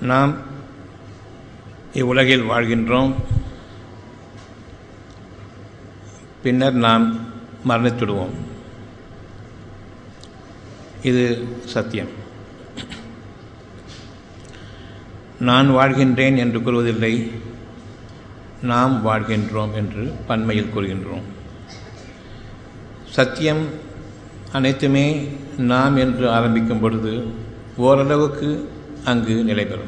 நாம் இவ்வுலகில் வாழ்கின்றோம் பின்னர் நாம் மரணித்துடுவோம் இது சத்தியம் நான் வாழ்கின்றேன் என்று கூறுவதில்லை நாம் வாழ்கின்றோம் என்று பன்மையில் கூறுகின்றோம் சத்தியம் அனைத்துமே நாம் என்று ஆரம்பிக்கும் பொழுது ஓரளவுக்கு அங்கு நிலை பெறும்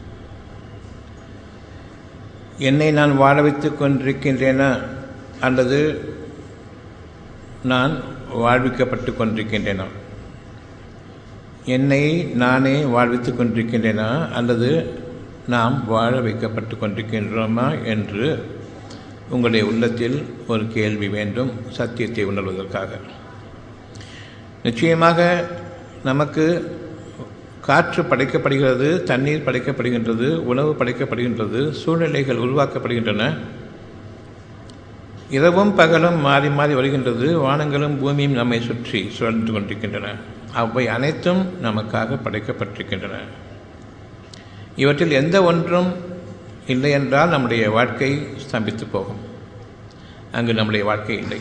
என்னை நான் வாழ வைத்துக் கொண்டிருக்கின்றேனா அல்லது நான் வாழ்விக்கப்பட்டு கொண்டிருக்கின்றேனா என்னை நானே வாழ்வித்துக் கொண்டிருக்கின்றேனா அல்லது நாம் வாழ வைக்கப்பட்டு கொண்டிருக்கின்றோமா என்று உங்களுடைய உள்ளத்தில் ஒரு கேள்வி வேண்டும் சத்தியத்தை உணர்வதற்காக நிச்சயமாக நமக்கு காற்று படைக்கப்படுகிறது தண்ணீர் படைக்கப்படுகின்றது உணவு படைக்கப்படுகின்றது சூழ்நிலைகள் உருவாக்கப்படுகின்றன இரவும் பகலும் மாறி மாறி வருகின்றது வானங்களும் பூமியும் நம்மை சுற்றி சுழன்று கொண்டிருக்கின்றன அவை அனைத்தும் நமக்காக படைக்கப்பட்டிருக்கின்றன இவற்றில் எந்த ஒன்றும் இல்லை என்றால் நம்முடைய வாழ்க்கை ஸ்தம்பித்து போகும் அங்கு நம்முடைய வாழ்க்கை இல்லை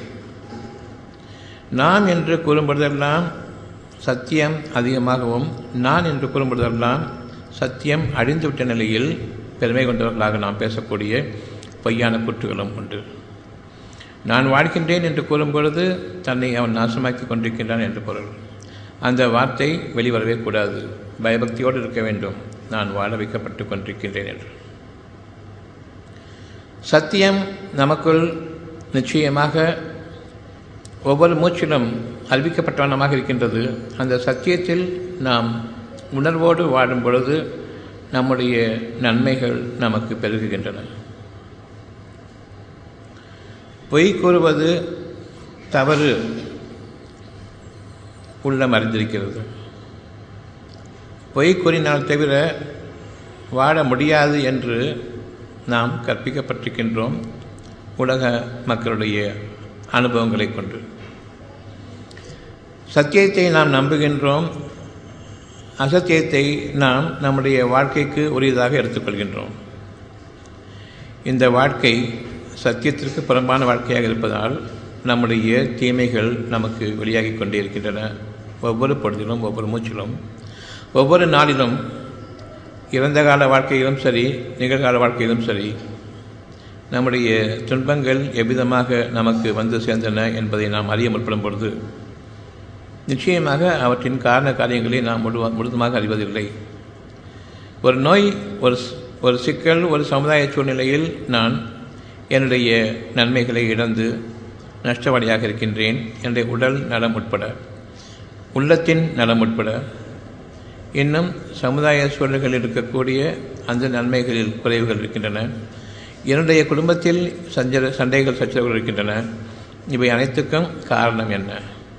நாம் என்று கூறும்பொழுதெல்லாம் சத்தியம் அதிகமாகவும் நான் என்று கூறும்பொழுதெல்லாம் சத்தியம் அழிந்துவிட்ட நிலையில் பெருமை கொண்டவர்களாக நாம் பேசக்கூடிய பொய்யான கூற்றுகளும் உண்டு நான் வாழ்கின்றேன் என்று கூறும்பொழுது தன்னை அவன் நாசமாக்கி கொண்டிருக்கின்றான் என்று பொருள் அந்த வார்த்தை வெளிவரவே கூடாது பயபக்தியோடு இருக்க வேண்டும் நான் வாழ வைக்கப்பட்டு கொண்டிருக்கின்றேன் என்று சத்தியம் நமக்குள் நிச்சயமாக ஒவ்வொரு மூச்சிலும் அறிவிக்கப்பட்டவனமாக இருக்கின்றது அந்த சத்தியத்தில் நாம் உணர்வோடு வாழும் பொழுது நம்முடைய நன்மைகள் நமக்கு பெருகுகின்றன பொய் கூறுவது தவறு உள்ளம் அறிந்திருக்கிறது பொய் கூறினால் தவிர வாழ முடியாது என்று நாம் கற்பிக்கப்பட்டிருக்கின்றோம் உலக மக்களுடைய அனுபவங்களை கொண்டு சத்தியத்தை நாம் நம்புகின்றோம் அசத்தியத்தை நாம் நம்முடைய வாழ்க்கைக்கு உரியதாக எடுத்துக்கொள்கின்றோம் இந்த வாழ்க்கை சத்தியத்திற்கு புறம்பான வாழ்க்கையாக இருப்பதால் நம்முடைய தீமைகள் நமக்கு வெளியாகி கொண்டே இருக்கின்றன ஒவ்வொரு பொழுதிலும் ஒவ்வொரு மூச்சிலும் ஒவ்வொரு நாளிலும் இறந்த கால வாழ்க்கையிலும் சரி நிகழ்கால வாழ்க்கையிலும் சரி நம்முடைய துன்பங்கள் எவ்விதமாக நமக்கு வந்து சேர்ந்தன என்பதை நாம் அறிய முற்படும் பொழுது நிச்சயமாக அவற்றின் காரண காரியங்களை நாம் முழு முழுதுமாக அறிவதில்லை ஒரு நோய் ஒரு ஒரு சிக்கல் ஒரு சமுதாய சூழ்நிலையில் நான் என்னுடைய நன்மைகளை இழந்து நஷ்டவாளியாக இருக்கின்றேன் என்னுடைய உடல் நலம் உட்பட உள்ளத்தின் நலம் உட்பட இன்னும் சமுதாய சூழல்களில் இருக்கக்கூடிய அந்த நன்மைகளில் குறைவுகள் இருக்கின்றன என்னுடைய குடும்பத்தில் சஞ்ச சண்டைகள் சச்சரவுகள் இருக்கின்றன இவை அனைத்துக்கும் காரணம் என்ன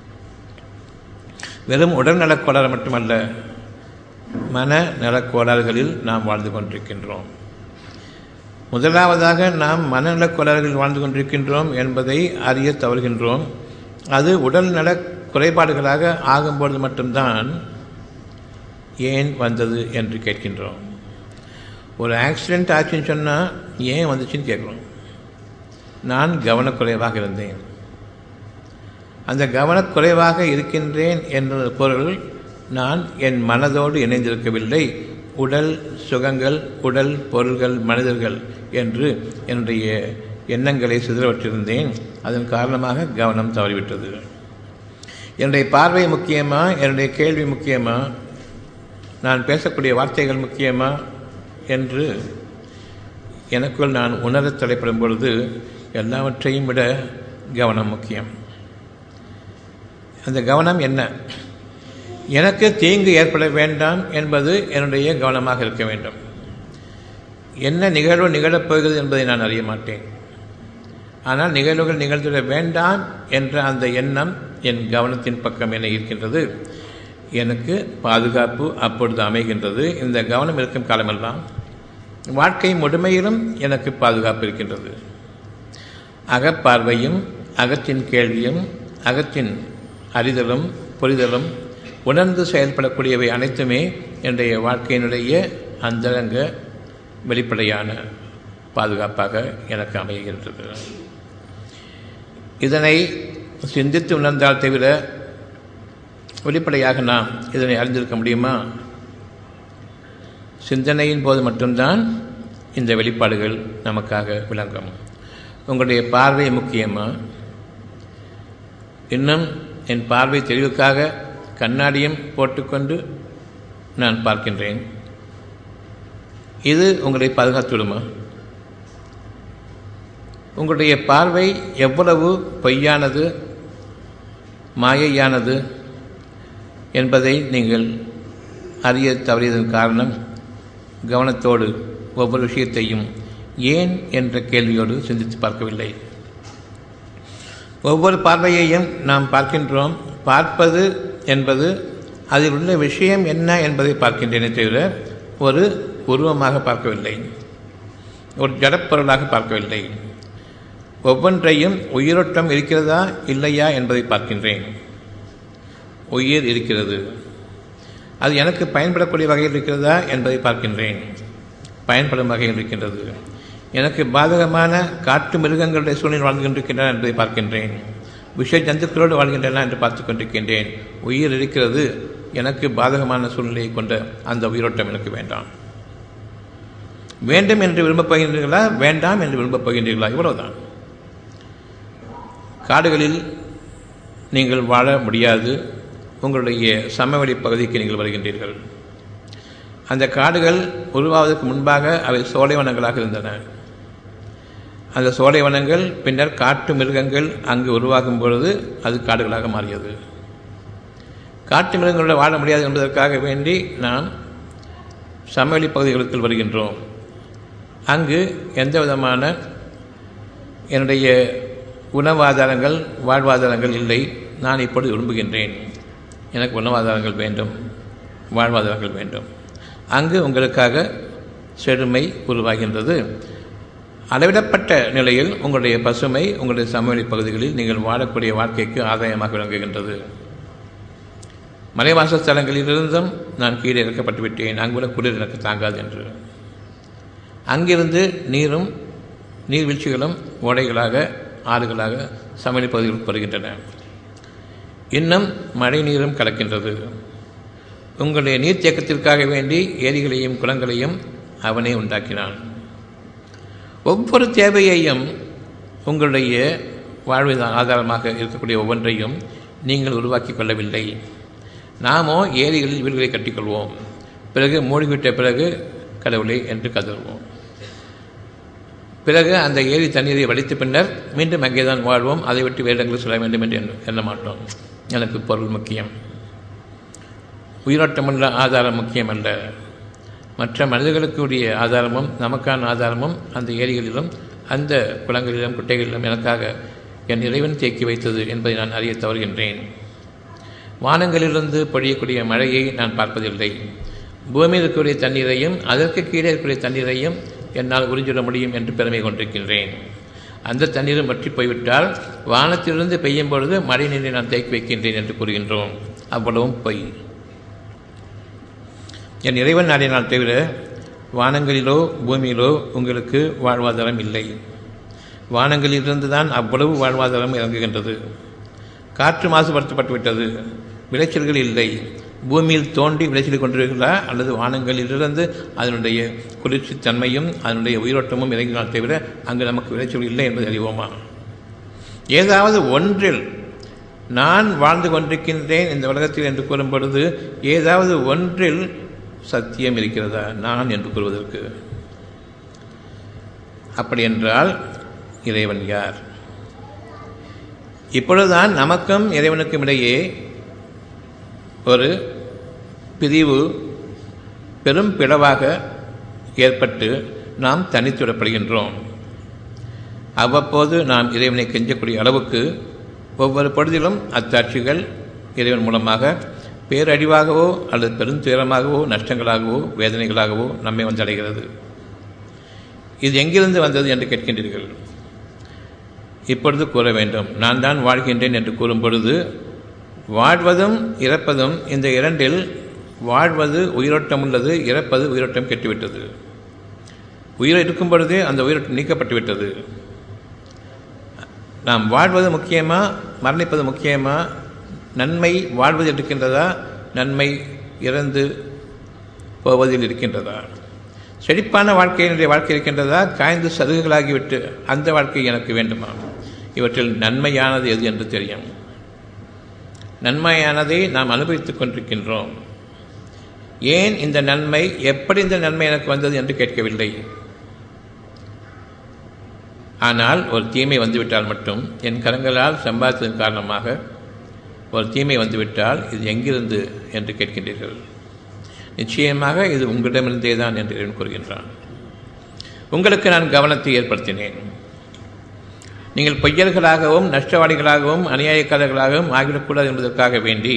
வெறும் உடல்நலக் கோளாறு மட்டுமல்ல மன நலக் கோளாறுகளில் நாம் வாழ்ந்து கொண்டிருக்கின்றோம் முதலாவதாக நாம் மனநலக் கோளாறுகளில் வாழ்ந்து கொண்டிருக்கின்றோம் என்பதை அறிய தவறுகின்றோம் அது உடல் நல குறைபாடுகளாக ஆகும்பொழுது மட்டும்தான் ஏன் வந்தது என்று கேட்கின்றோம் ஒரு ஆக்சிடெண்ட் ஆச்சுன்னு சொன்னால் ஏன் வந்துச்சுன்னு கேட்குறோம் நான் கவனக்குறைவாக இருந்தேன் அந்த கவனக்குறைவாக இருக்கின்றேன் என்ற பொருள் நான் என் மனதோடு இணைந்திருக்கவில்லை உடல் சுகங்கள் உடல் பொருள்கள் மனிதர்கள் என்று என்னுடைய எண்ணங்களை சிதறவற்றிருந்தேன் அதன் காரணமாக கவனம் தவறிவிட்டது என்னுடைய பார்வை முக்கியமா என்னுடைய கேள்வி முக்கியமா நான் பேசக்கூடிய வார்த்தைகள் முக்கியமா என்று எனக்குள் நான் உணரத் தலைப்படும் பொழுது எல்லாவற்றையும் விட கவனம் முக்கியம் அந்த கவனம் என்ன எனக்கு தீங்கு ஏற்பட வேண்டாம் என்பது என்னுடைய கவனமாக இருக்க வேண்டும் என்ன நிகழ்வு நிகழப் போகிறது என்பதை நான் அறிய மாட்டேன் ஆனால் நிகழ்வுகள் நிகழ்ந்துவிட வேண்டாம் என்ற அந்த எண்ணம் என் கவனத்தின் பக்கம் என்ன இருக்கின்றது எனக்கு பாதுகாப்பு அப்பொழுது அமைகின்றது இந்த கவனம் இருக்கும் காலமெல்லாம் வாழ்க்கை முழுமையிலும் எனக்கு பாதுகாப்பு இருக்கின்றது அகப்பார்வையும் அகத்தின் கேள்வியும் அகத்தின் அறிதலும் புரிதலும் உணர்ந்து செயல்படக்கூடியவை அனைத்துமே என்னுடைய வாழ்க்கையினுடைய அந்தரங்க வெளிப்படையான பாதுகாப்பாக எனக்கு அமைகின்றது இதனை சிந்தித்து உணர்ந்தால் தவிர வெளிப்படையாக நாம் இதனை அறிந்திருக்க முடியுமா சிந்தனையின் போது மட்டும்தான் இந்த வெளிப்பாடுகள் நமக்காக விளங்கும் உங்களுடைய பார்வை முக்கியமா இன்னும் என் பார்வை தெளிவுக்காக கண்ணாடியும் போட்டுக்கொண்டு நான் பார்க்கின்றேன் இது உங்களை பாதுகாத்துவிடுமா உங்களுடைய பார்வை எவ்வளவு பொய்யானது மாயையானது என்பதை நீங்கள் அறிய தவறியதன் காரணம் கவனத்தோடு ஒவ்வொரு விஷயத்தையும் ஏன் என்ற கேள்வியோடு சிந்தித்து பார்க்கவில்லை ஒவ்வொரு பார்வையையும் நாம் பார்க்கின்றோம் பார்ப்பது என்பது அதில் உள்ள விஷயம் என்ன என்பதை பார்க்கின்றேனே தவிர ஒரு உருவமாக பார்க்கவில்லை ஒரு ஜடப்பொருளாக பார்க்கவில்லை ஒவ்வொன்றையும் உயிரோட்டம் இருக்கிறதா இல்லையா என்பதை பார்க்கின்றேன் உயிர் இருக்கிறது அது எனக்கு பயன்படக்கூடிய வகையில் இருக்கிறதா என்பதை பார்க்கின்றேன் பயன்படும் வகையில் இருக்கின்றது எனக்கு பாதகமான காட்டு மிருகங்களுடைய சூழ்நிலை வாழ்ந்து கொண்டிருக்கின்றன என்பதை பார்க்கின்றேன் விஷ ஜந்துக்களோடு வாழ்கின்றன என்று பார்த்து கொண்டிருக்கின்றேன் உயிர் இருக்கிறது எனக்கு பாதகமான சூழ்நிலையை கொண்ட அந்த உயிரோட்டம் எனக்கு வேண்டாம் வேண்டும் என்று விரும்பப் போகின்றீர்களா வேண்டாம் என்று விரும்பப் போகின்றீர்களா இவ்வளவுதான் காடுகளில் நீங்கள் வாழ முடியாது உங்களுடைய சமவெளி பகுதிக்கு நீங்கள் வருகின்றீர்கள் அந்த காடுகள் உருவாவதற்கு முன்பாக அவை சோலைவனங்களாக இருந்தன அந்த சோலைவனங்கள் பின்னர் காட்டு மிருகங்கள் அங்கு உருவாகும் பொழுது அது காடுகளாக மாறியது காட்டு மிருகங்களோட வாழ முடியாது என்பதற்காக வேண்டி நாம் சமவெளி பகுதிகளுக்குள் வருகின்றோம் அங்கு எந்த விதமான என்னுடைய உணவாதாரங்கள் வாழ்வாதாரங்கள் இல்லை நான் இப்பொழுது விரும்புகின்றேன் எனக்கு உணவாதாரங்கள் வேண்டும் வாழ்வாதாரங்கள் வேண்டும் அங்கு உங்களுக்காக செழுமை உருவாகின்றது அளவிடப்பட்ட நிலையில் உங்களுடைய பசுமை உங்களுடைய சமவெளி பகுதிகளில் நீங்கள் வாழக்கூடிய வாழ்க்கைக்கு ஆதாயமாக விளங்குகின்றது மலைவாச ஸ்தலங்களிலிருந்தும் நான் கீழே இறக்கப்பட்டு விட்டேன் அங்குள்ள குளிர் எனக்கு தாங்காது என்று அங்கிருந்து நீரும் நீர்வீழ்ச்சிகளும் ஓடைகளாக ஆறுகளாக சமவெளி பகுதிகளுக்கு வருகின்றன இன்னும் மழை நீரும் கலக்கின்றது உங்களுடைய நீர்த்தேக்கத்திற்காக வேண்டி ஏரிகளையும் குளங்களையும் அவனே உண்டாக்கினான் ஒவ்வொரு தேவையையும் உங்களுடைய வாழ்வில் ஆதாரமாக இருக்கக்கூடிய ஒவ்வொன்றையும் நீங்கள் உருவாக்கி கொள்ளவில்லை நாமோ ஏரிகளில் வீடுகளை கட்டிக்கொள்வோம் பிறகு மூடிவிட்ட பிறகு கடவுளை என்று கதறுவோம் பிறகு அந்த ஏரி தண்ணீரை வடித்த பின்னர் மீண்டும் அங்கேதான் வாழ்வோம் அதை விட்டு வேறு இடங்களில் செல்ல வேண்டும் என்று எண்ண மாட்டோம் எனக்கு பொருள் முக்கியம் உயிரோட்டமுள்ள ஆதாரம் முக்கியம் அல்ல மற்ற மனிதர்களுக்குரிய ஆதாரமும் நமக்கான ஆதாரமும் அந்த ஏரிகளிலும் அந்த குளங்களிலும் குட்டைகளிலும் எனக்காக என் இறைவன் தேக்கி வைத்தது என்பதை நான் அறிய தவறுகின்றேன் வானங்களிலிருந்து பொழியக்கூடிய மழையை நான் பார்ப்பதில்லை பூமியில் இருக்கக்கூடிய தண்ணீரையும் அதற்கு கீழே இருக்கக்கூடிய தண்ணீரையும் என்னால் உறிஞ்சிட முடியும் என்று பெருமை கொண்டிருக்கின்றேன் அந்த தண்ணீரும் வற்றி போய்விட்டால் வானத்திலிருந்து பெய்யும் பொழுது மழை நீரை நான் தேக்கி வைக்கின்றேன் என்று கூறுகின்றோம் அவ்வளவும் பொய் என் இறைவன் நாடினால் தவிர வானங்களிலோ பூமியிலோ உங்களுக்கு வாழ்வாதாரம் இல்லை வானங்களிலிருந்து தான் அவ்வளவு வாழ்வாதாரம் இறங்குகின்றது காற்று மாசுபடுத்தப்பட்டு விட்டது விளைச்சல்கள் இல்லை பூமியில் தோண்டி விளைச்சல் கொண்டிருக்கிறதா அல்லது வானங்களிலிருந்து அதனுடைய குளிர்ச்சி தன்மையும் அதனுடைய உயிரோட்டமும் இறங்கினால் தவிர அங்கு நமக்கு விளைச்சல் இல்லை என்பதை அறிவோமா ஏதாவது ஒன்றில் நான் வாழ்ந்து கொண்டிருக்கின்றேன் இந்த உலகத்தில் என்று கூறும் பொழுது ஏதாவது ஒன்றில் சத்தியம் இருக்கிறதா நான் என்று கூறுவதற்கு அப்படி என்றால் இறைவன் யார் இப்பொழுதுதான் நமக்கும் இறைவனுக்கும் இடையே ஒரு பிரிவு பெரும் பிளவாக ஏற்பட்டு நாம் தனித்துவிடப்படுகின்றோம் அவ்வப்போது நாம் இறைவனை கெஞ்சக்கூடிய அளவுக்கு ஒவ்வொரு பொழுதிலும் அத்தாட்சிகள் இறைவன் மூலமாக பேரழிவாகவோ அல்லது பெருந்துயரமாகவோ நஷ்டங்களாகவோ வேதனைகளாகவோ நம்மை வந்தடைகிறது இது எங்கிருந்து வந்தது என்று கேட்கின்றீர்கள் இப்பொழுது கூற வேண்டும் நான் தான் வாழ்கின்றேன் என்று கூறும் பொழுது வாழ்வதும் இறப்பதும் இந்த இரண்டில் வாழ்வது உயிரோட்டம் உள்ளது இறப்பது உயிரோட்டம் கெட்டுவிட்டது உயிர் இருக்கும் பொழுதே அந்த உயிரோட்டம் நீக்கப்பட்டு விட்டது நாம் வாழ்வது முக்கியமா மரணிப்பது முக்கியமா நன்மை வாழ்வதில் இருக்கின்றதா நன்மை இறந்து போவதில் இருக்கின்றதா செழிப்பான வாழ்க்கை என்னுடைய வாழ்க்கை இருக்கின்றதா காய்ந்து சருகுகளாகிவிட்டு அந்த வாழ்க்கை எனக்கு வேண்டுமா இவற்றில் நன்மையானது எது என்று தெரியும் நன்மையானதை நாம் அனுபவித்துக் கொண்டிருக்கின்றோம் ஏன் இந்த நன்மை எப்படி இந்த நன்மை எனக்கு வந்தது என்று கேட்கவில்லை ஆனால் ஒரு தீமை வந்துவிட்டால் மட்டும் என் கரங்களால் சம்பாதித்ததன் காரணமாக ஒரு தீமை வந்துவிட்டால் இது எங்கிருந்து என்று கேட்கின்றீர்கள் நிச்சயமாக இது உங்களிடமிருந்தே தான் என்று இறைவன் கூறுகின்றான் உங்களுக்கு நான் கவனத்தை ஏற்படுத்தினேன் நீங்கள் பொய்யர்களாகவும் நஷ்டவாளிகளாகவும் அநியாயக்காரர்களாகவும் ஆகிவிடக்கூடாது என்பதற்காக வேண்டி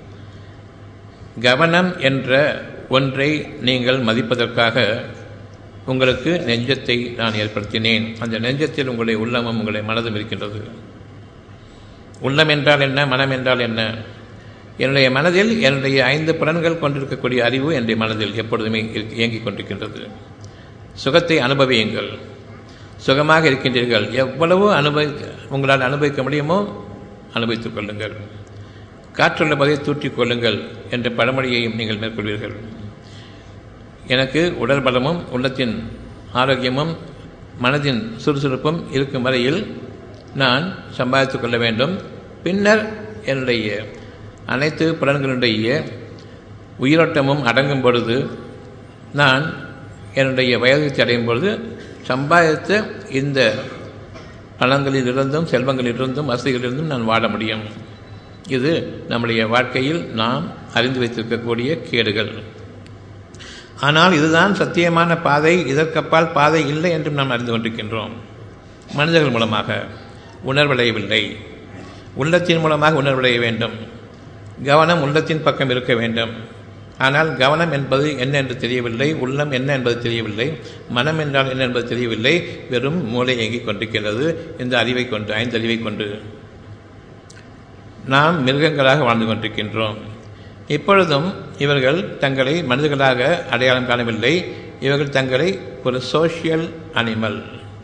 கவனம் என்ற ஒன்றை நீங்கள் மதிப்பதற்காக உங்களுக்கு நெஞ்சத்தை நான் ஏற்படுத்தினேன் அந்த நெஞ்சத்தில் உங்களுடைய உள்ளமும் உங்களுடைய மனதும் இருக்கின்றது உள்ளம் என்றால் என்ன மனம் என்றால் என்ன என்னுடைய மனதில் என்னுடைய ஐந்து புலன்கள் கொண்டிருக்கக்கூடிய அறிவு என்னுடைய மனதில் எப்பொழுதுமே இயங்கிக் கொண்டிருக்கின்றது சுகத்தை அனுபவியுங்கள் சுகமாக இருக்கின்றீர்கள் எவ்வளவு அனுபவி உங்களால் அனுபவிக்க முடியுமோ அனுபவித்துக் கொள்ளுங்கள் காற்றுள்ள போதை தூற்றிக் கொள்ளுங்கள் என்ற பழமொழியையும் நீங்கள் மேற்கொள்வீர்கள் எனக்கு உடல் பலமும் உள்ளத்தின் ஆரோக்கியமும் மனதின் சுறுசுறுப்பும் இருக்கும் வரையில் நான் சம்பாதித்துக் கொள்ள வேண்டும் பின்னர் என்னுடைய அனைத்து புலன்களுடைய உயிரோட்டமும் அடங்கும் பொழுது நான் என்னுடைய வயதை அடையும் பொழுது சம்பாதித்த இந்த பலன்களிலிருந்தும் செல்வங்களிலிருந்தும் வசதிகளிலிருந்தும் நான் வாழ முடியும் இது நம்முடைய வாழ்க்கையில் நாம் அறிந்து வைத்திருக்கக்கூடிய கேடுகள் ஆனால் இதுதான் சத்தியமான பாதை இதற்கப்பால் பாதை இல்லை என்றும் நாம் அறிந்து கொண்டிருக்கின்றோம் மனிதர்கள் மூலமாக உணர்வடையவில்லை உள்ளத்தின் மூலமாக உணர்வடைய வேண்டும் கவனம் உள்ளத்தின் பக்கம் இருக்க வேண்டும் ஆனால் கவனம் என்பது என்ன என்று தெரியவில்லை உள்ளம் என்ன என்பது தெரியவில்லை மனம் என்றால் என்ன என்பது தெரியவில்லை வெறும் மூளை இயங்கிக் கொண்டிருக்கிறது இந்த அறிவை கொண்டு ஐந்து அறிவை கொண்டு நாம் மிருகங்களாக வாழ்ந்து கொண்டிருக்கின்றோம் இப்பொழுதும் இவர்கள் தங்களை மனிதர்களாக அடையாளம் காணவில்லை இவர்கள் தங்களை ஒரு சோஷியல் அனிமல்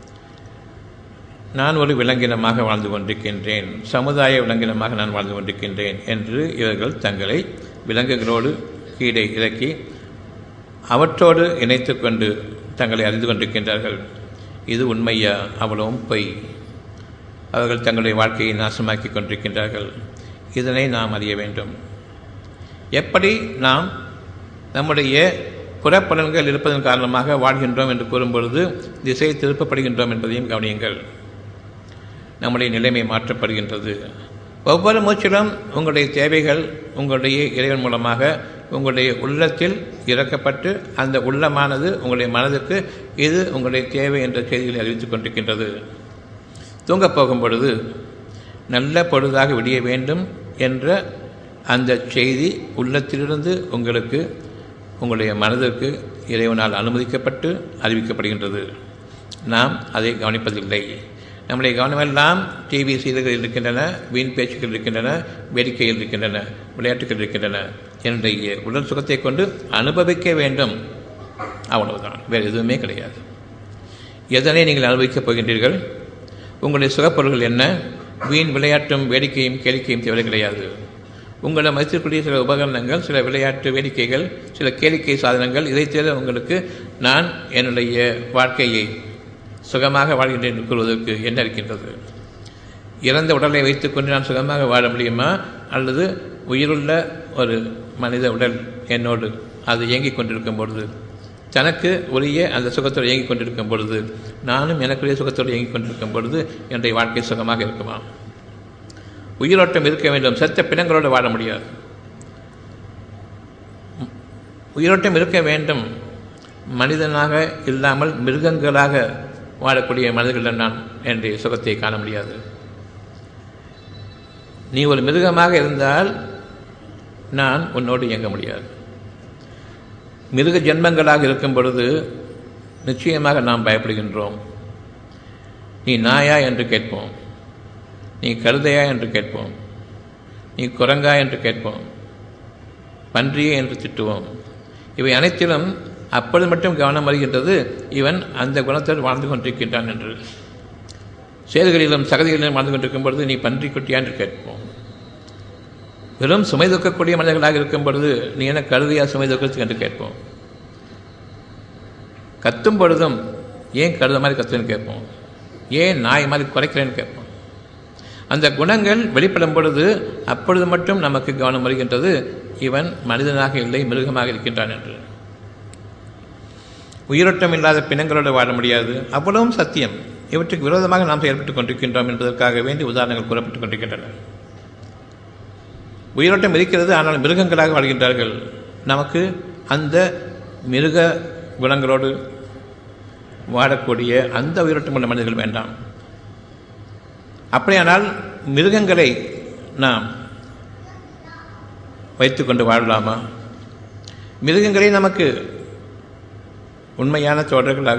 நான் ஒரு விலங்கினமாக வாழ்ந்து கொண்டிருக்கின்றேன் சமுதாய விலங்கினமாக நான் வாழ்ந்து கொண்டிருக்கின்றேன் என்று இவர்கள் தங்களை விலங்குகளோடு கீழே இறக்கி அவற்றோடு இணைத்து கொண்டு தங்களை அறிந்து கொண்டிருக்கின்றார்கள் இது உண்மையா அவ்வளவும் பொய் அவர்கள் தங்களுடைய வாழ்க்கையை நாசமாக்கி கொண்டிருக்கின்றார்கள் இதனை நாம் அறிய வேண்டும் எப்படி நாம் நம்முடைய புறப்பலன்கள் இருப்பதன் காரணமாக வாழ்கின்றோம் என்று கூறும்பொழுது திசை திருப்பப்படுகின்றோம் என்பதையும் கவனியுங்கள் நம்முடைய நிலைமை மாற்றப்படுகின்றது ஒவ்வொரு மூச்சிலும் உங்களுடைய தேவைகள் உங்களுடைய இறைவன் மூலமாக உங்களுடைய உள்ளத்தில் இறக்கப்பட்டு அந்த உள்ளமானது உங்களுடைய மனதுக்கு இது உங்களுடைய தேவை என்ற செய்திகளை அறிவித்துக் கொண்டிருக்கின்றது தூங்கப் போகும் பொழுது நல்ல பொழுதாக விடிய வேண்டும் என்ற அந்த செய்தி உள்ளத்திலிருந்து உங்களுக்கு உங்களுடைய மனதிற்கு இறைவனால் அனுமதிக்கப்பட்டு அறிவிக்கப்படுகின்றது நாம் அதை கவனிப்பதில்லை நம்முடைய கவனமெல்லாம் டிவி செய்திகள் இருக்கின்றன வீண் பேச்சுக்கள் இருக்கின்றன வேடிக்கைகள் இருக்கின்றன விளையாட்டுகள் இருக்கின்றன என்னுடைய உடல் சுகத்தை கொண்டு அனுபவிக்க வேண்டும் அவ்வளவுதான் வேறு எதுவுமே கிடையாது எதனை நீங்கள் அனுபவிக்கப் போகின்றீர்கள் உங்களுடைய சுகப்பொருள்கள் என்ன வீண் விளையாட்டும் வேடிக்கையும் கேளிக்கையும் தேவை கிடையாது உங்களை மதித்திருக்கூடிய சில உபகரணங்கள் சில விளையாட்டு வேடிக்கைகள் சில கேளிக்கை சாதனங்கள் இதை தவிர உங்களுக்கு நான் என்னுடைய வாழ்க்கையை சுகமாக வாழ்கின்றேன் என்று கூறுவதற்கு என்ன இருக்கின்றது இறந்த உடலை வைத்துக்கொண்டு நான் சுகமாக வாழ முடியுமா அல்லது உயிருள்ள ஒரு மனித உடல் என்னோடு அது இயங்கிக் கொண்டிருக்கும் பொழுது தனக்கு உரிய அந்த சுகத்தோடு இயங்கிக் கொண்டிருக்கும் பொழுது நானும் எனக்குரிய சுகத்தோடு இயங்கிக் கொண்டிருக்கும் பொழுது என்னுடைய வாழ்க்கை சுகமாக இருக்குமா உயிரோட்டம் இருக்க வேண்டும் செத்த பிணங்களோடு வாழ முடியாது உயிரோட்டம் இருக்க வேண்டும் மனிதனாக இல்லாமல் மிருகங்களாக வாழக்கூடிய மனிதர்களிடம் நான் என்னுடைய சுகத்தை காண முடியாது நீ ஒரு மிருகமாக இருந்தால் நான் உன்னோடு இயங்க முடியாது மிருக ஜென்மங்களாக இருக்கும் பொழுது நிச்சயமாக நாம் பயப்படுகின்றோம் நீ நாயா என்று கேட்போம் நீ கழுதையா என்று கேட்போம் நீ குரங்கா என்று கேட்போம் பன்றியே என்று திட்டுவோம் இவை அனைத்திலும் அப்பொழுது மட்டும் கவனம் வருகின்றது இவன் அந்த குணத்தில் வாழ்ந்து கொண்டிருக்கின்றான் என்று செயல்களிலும் சகதிகளிலும் வாழ்ந்து கொண்டிருக்கும் பொழுது நீ பன்றி குட்டியா என்று கேட்போம் வெறும் சுமை தூக்கக்கூடிய மனிதர்களாக இருக்கும் பொழுது நீ என கருதியா சுமை தூக்கத்துக்கு என்று கேட்போம் கத்தும் பொழுதும் ஏன் கருத மாதிரி கத்துன்னு கேட்போம் ஏன் நாய் மாதிரி குறைக்கிறேன்னு கேட்போம் அந்த குணங்கள் வெளிப்படும் பொழுது அப்பொழுது மட்டும் நமக்கு கவனம் வருகின்றது இவன் மனிதனாக இல்லை மிருகமாக இருக்கின்றான் என்று உயிரோட்டம் இல்லாத பிணங்களோடு வாழ முடியாது அவ்வளவும் சத்தியம் இவற்றுக்கு விரோதமாக நாம் செயல்பட்டுக் கொண்டிருக்கின்றோம் என்பதற்காக வேண்டி உதாரணங்கள் கூறப்பட்டுக் கொண்டிருக்கின்றன உயிரோட்டம் இருக்கிறது ஆனால் மிருகங்களாக வாழ்கின்றார்கள் நமக்கு அந்த மிருக குணங்களோடு வாழக்கூடிய அந்த உயிரோட்டம் உள்ள மனிதர்கள் வேண்டாம் அப்படியானால் மிருகங்களை நாம் வைத்துக்கொண்டு வாழலாமா மிருகங்களே நமக்கு உண்மையான தோழர்களாக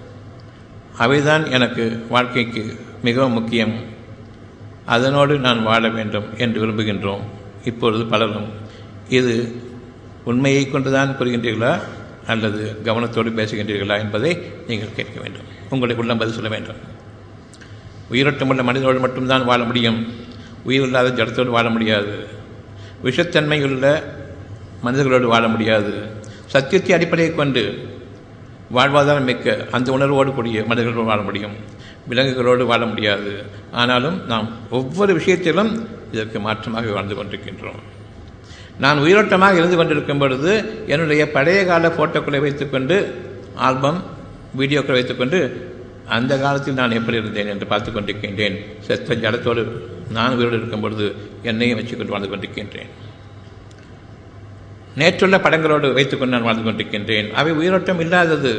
அவைதான் எனக்கு வாழ்க்கைக்கு மிகவும் முக்கியம் அதனோடு நான் வாழ வேண்டும் என்று விரும்புகின்றோம் இப்பொழுது பலரும் இது உண்மையை கொண்டுதான் கூறுகின்றீர்களா அல்லது கவனத்தோடு பேசுகின்றீர்களா என்பதை நீங்கள் கேட்க வேண்டும் உங்களுடைய உள்ளம் பதில் சொல்ல வேண்டும் உயிரோட்டமுள்ள மனிதனோடு மட்டும்தான் வாழ முடியும் உயிரில்லாத ஜடத்தோடு வாழ முடியாது விஷத்தன்மையுள்ள மனிதர்களோடு வாழ முடியாது சத்தியத்தை அடிப்படையை கொண்டு வாழ்வாதாரம் மிக்க அந்த உணர்வோடு கூடிய மனிதர்களோடு வாழ முடியும் விலங்குகளோடு வாழ முடியாது ஆனாலும் நாம் ஒவ்வொரு விஷயத்திலும் இதற்கு மாற்றமாக வாழ்ந்து கொண்டிருக்கின்றோம் நான் உயிரோட்டமாக இருந்து கொண்டிருக்கும் பொழுது என்னுடைய பழைய கால ஃபோட்டோக்களை வைத்துக்கொண்டு ஆல்பம் வீடியோக்களை வைத்துக்கொண்டு அந்த காலத்தில் நான் எப்படி இருந்தேன் என்று பார்த்து கொண்டிருக்கின்றேன் செத்த ஜடத்தோடு நான் உயிரோடு இருக்கும் பொழுது என்னையும் வச்சுக்கொண்டு வாழ்ந்து கொண்டிருக்கின்றேன் நேற்றுள்ள படங்களோடு வைத்துக்கொண்டு நான் வாழ்ந்து கொண்டிருக்கின்றேன் அவை உயிரோட்டம் இல்லாதது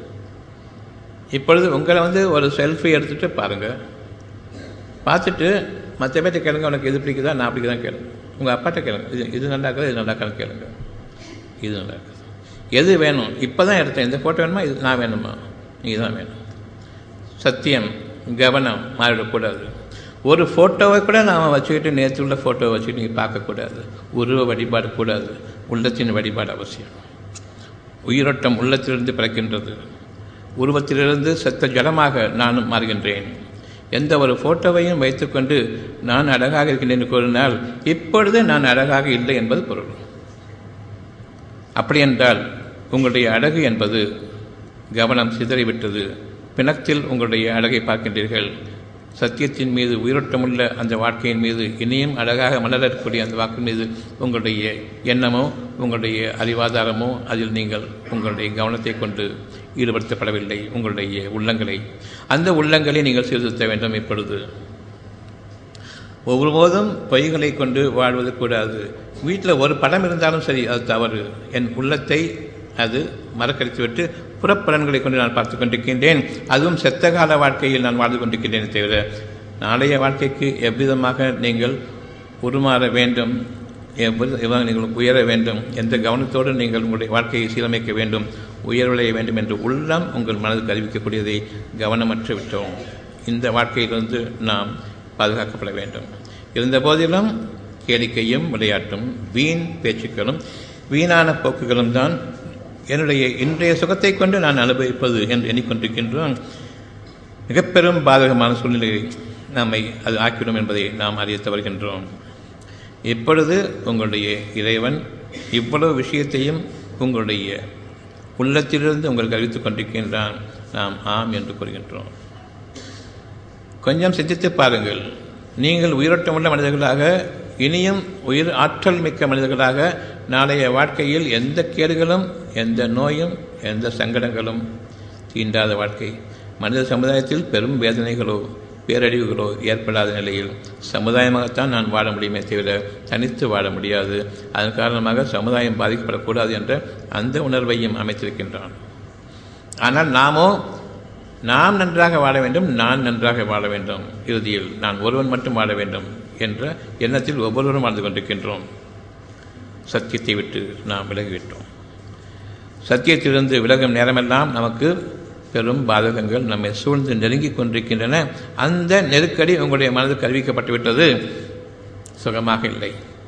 இப்பொழுது உங்களை வந்து ஒரு செல்ஃபி எடுத்துகிட்டு பாருங்கள் பார்த்துட்டு மற்ற பேர்ட்ட கேளுங்க உனக்கு இது பிடிக்குதா நான் அப்படி தான் கேளுங்க உங்கள் அப்பாட்ட கேளுங்க இது இது நல்லா இருக்குது இது நல்லா இருக்கான்னு கேளுங்க இது நல்லா இருக்குது எது வேணும் இப்போ தான் எடுத்தேன் இந்த ஃபோட்டோ வேணுமா இது நான் வேணுமா நீங்கள் தான் வேணும் சத்தியம் கவனம் மாறிடக்கூடாது ஒரு ஃபோட்டோவை கூட நாம் வச்சுக்கிட்டு நேற்று உள்ள ஃபோட்டோவை வச்சுக்கிட்டு நீங்கள் பார்க்கக்கூடாது உருவ வழிபாடு கூடாது உள்ளத்தின் வழிபாடு அவசியம் உயிரோட்டம் உள்ளத்திலிருந்து பிறக்கின்றது உருவத்திலிருந்து செத்த ஜலமாக நானும் மாறுகின்றேன் எந்த ஒரு ஃபோட்டோவையும் வைத்துக்கொண்டு நான் அழகாக இருக்கின்றேன் என்று கூறினால் இப்பொழுது நான் அழகாக இல்லை என்பது பொருள் அப்படியென்றால் உங்களுடைய அழகு என்பது கவனம் சிதறிவிட்டது பிணத்தில் உங்களுடைய அழகை பார்க்கின்றீர்கள் சத்தியத்தின் மீது உயிரோட்டமுள்ள அந்த வாழ்க்கையின் மீது இனியும் அழகாக மலரக்கூடிய அந்த வாக்கின் மீது உங்களுடைய எண்ணமோ உங்களுடைய அறிவாதாரமோ அதில் நீங்கள் உங்களுடைய கவனத்தை கொண்டு ஈடுபடுத்தப்படவில்லை உங்களுடைய உள்ளங்களை அந்த உள்ளங்களை நீங்கள் சீர்திருத்த வேண்டும் இப்பொழுது ஒருபோதும் பொய்களை கொண்டு வாழ்வது கூடாது வீட்டில் ஒரு படம் இருந்தாலும் சரி அது தவறு என் உள்ளத்தை அது மறக்கடித்துவிட்டு புறப்பலன்களை கொண்டு நான் பார்த்து கொண்டிருக்கின்றேன் அதுவும் செத்த கால வாழ்க்கையில் நான் வாழ்ந்து கொண்டிருக்கின்றேன் தவிர நாளைய வாழ்க்கைக்கு எவ்விதமாக நீங்கள் உருமாற வேண்டும் எவ்வித நீங்கள் உயர வேண்டும் எந்த கவனத்தோடு நீங்கள் உங்களுடைய வாழ்க்கையை சீரமைக்க வேண்டும் உயர்வடைய வேண்டும் என்று உள்ளம் உங்கள் மனதுக்கு அறிவிக்கக்கூடியதை கவனமற்று விட்டோம் இந்த வாழ்க்கையிலிருந்து நாம் பாதுகாக்கப்பட வேண்டும் இருந்த போதிலும் கேளிக்கையும் விளையாட்டும் வீண் பேச்சுக்களும் வீணான போக்குகளும் தான் என்னுடைய இன்றைய சுகத்தை கொண்டு நான் அனுபவிப்பது என்று எண்ணிக்கொண்டிருக்கின்றோம் மிக பெரும் பாதகமான சூழ்நிலையை நம்மை அது ஆக்கிவிடும் என்பதை நாம் அறிய வருகின்றோம் இப்பொழுது உங்களுடைய இறைவன் இவ்வளவு விஷயத்தையும் உங்களுடைய உள்ளத்திலிருந்து உங்களுக்கு அறிவித்துக் கொண்டிருக்கின்றான் நாம் ஆம் என்று கூறுகின்றோம் கொஞ்சம் சிந்தித்து பாருங்கள் நீங்கள் உயிரோட்டமுள்ள மனிதர்களாக இனியும் உயிர் ஆற்றல் மிக்க மனிதர்களாக நாளைய வாழ்க்கையில் எந்த கேடுகளும் எந்த நோயும் எந்த சங்கடங்களும் தீண்டாத வாழ்க்கை மனித சமுதாயத்தில் பெரும் வேதனைகளோ பேரழிவுகளோ ஏற்படாத நிலையில் சமுதாயமாகத்தான் நான் வாழ முடியுமே தவிர தனித்து வாழ முடியாது அதன் காரணமாக சமுதாயம் பாதிக்கப்படக்கூடாது என்ற அந்த உணர்வையும் அமைத்திருக்கின்றான் ஆனால் நாமோ நாம் நன்றாக வாழ வேண்டும் நான் நன்றாக வாழ வேண்டும் இறுதியில் நான் ஒருவன் மட்டும் வாழ வேண்டும் என்ற எண்ணத்தில் ஒவ்வொருவரும் வாழ்ந்து கொண்டிருக்கின்றோம் சத்தியத்தை விட்டு நாம் விலகிவிட்டோம் சத்தியத்திலிருந்து விலகும் நேரமெல்லாம் நமக்கு பெரும் பாதகங்கள் நம்மை சூழ்ந்து நெருங்கிக் கொண்டிருக்கின்றன அந்த நெருக்கடி உங்களுடைய மனதுக்கு அறிவிக்கப்பட்டு விட்டது சுகமாக இல்லை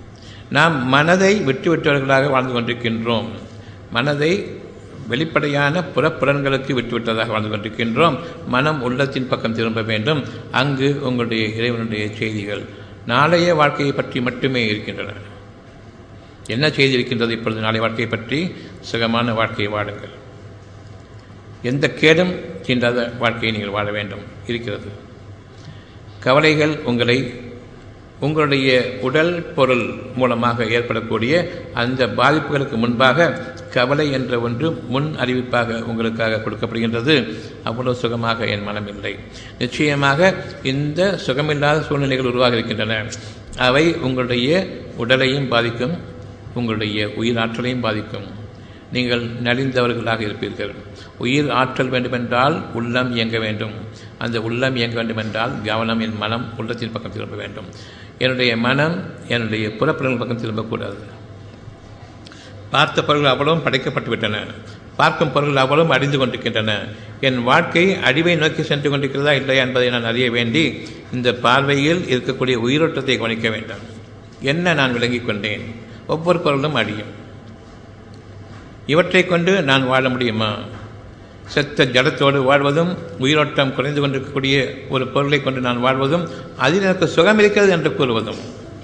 நாம் மனதை விட்டுவிட்டவர்களாக வாழ்ந்து கொண்டிருக்கின்றோம் மனதை வெளிப்படையான புறப்புலன்களுக்கு விட்டுவிட்டதாக வாழ்ந்து கொண்டிருக்கின்றோம் மனம் உள்ளத்தின் பக்கம் திரும்ப வேண்டும் அங்கு உங்களுடைய இறைவனுடைய செய்திகள் நாளைய வாழ்க்கையை பற்றி மட்டுமே இருக்கின்றன என்ன செய்தி இருக்கின்றது இப்பொழுது நாளைய வாழ்க்கையை பற்றி சுகமான வாழ்க்கையை வாழுங்கள் எந்த கேடும் தீண்டாத வாழ்க்கையை நீங்கள் வாழ வேண்டும் இருக்கிறது கவலைகள் உங்களை உங்களுடைய உடல் பொருள் மூலமாக ஏற்படக்கூடிய அந்த பாதிப்புகளுக்கு முன்பாக கவலை என்ற ஒன்று முன் அறிவிப்பாக உங்களுக்காக கொடுக்கப்படுகின்றது அவ்வளவு சுகமாக என் மனம் இல்லை நிச்சயமாக இந்த சுகமில்லாத சூழ்நிலைகள் உருவாக இருக்கின்றன அவை உங்களுடைய உடலையும் பாதிக்கும் உங்களுடைய உயிர் ஆற்றலையும் பாதிக்கும் நீங்கள் நலிந்தவர்களாக இருப்பீர்கள் உயிர் ஆற்றல் வேண்டுமென்றால் உள்ளம் இயங்க வேண்டும் அந்த உள்ளம் இயங்க வேண்டுமென்றால் கவனம் என் மனம் உள்ளத்தின் பக்கம் திரும்ப வேண்டும் என்னுடைய மனம் என்னுடைய புறப்புறங்கள் பக்கம் திரும்பக்கூடாது பார்த்த பொருள்கள் அவ்வளவும் படைக்கப்பட்டு விட்டன பார்க்கும் பொருள்கள் அவ்வளவும் அடிந்து கொண்டிருக்கின்றன என் வாழ்க்கை அடிவை நோக்கி சென்று கொண்டிருக்கிறதா இல்லையா என்பதை நான் அறிய வேண்டி இந்த பார்வையில் இருக்கக்கூடிய உயிரோட்டத்தை கவனிக்க வேண்டும் என்ன நான் விளங்கிக் கொண்டேன் ஒவ்வொரு பொருளும் அடியும் இவற்றை கொண்டு நான் வாழ முடியுமா செத்த ஜடத்தோடு வாழ்வதும் உயிரோட்டம் குறைந்து கொண்டிருக்கக்கூடிய ஒரு பொருளை கொண்டு நான் வாழ்வதும் அதில் எனக்கு சுகம் இருக்கிறது என்று கூறுவதும்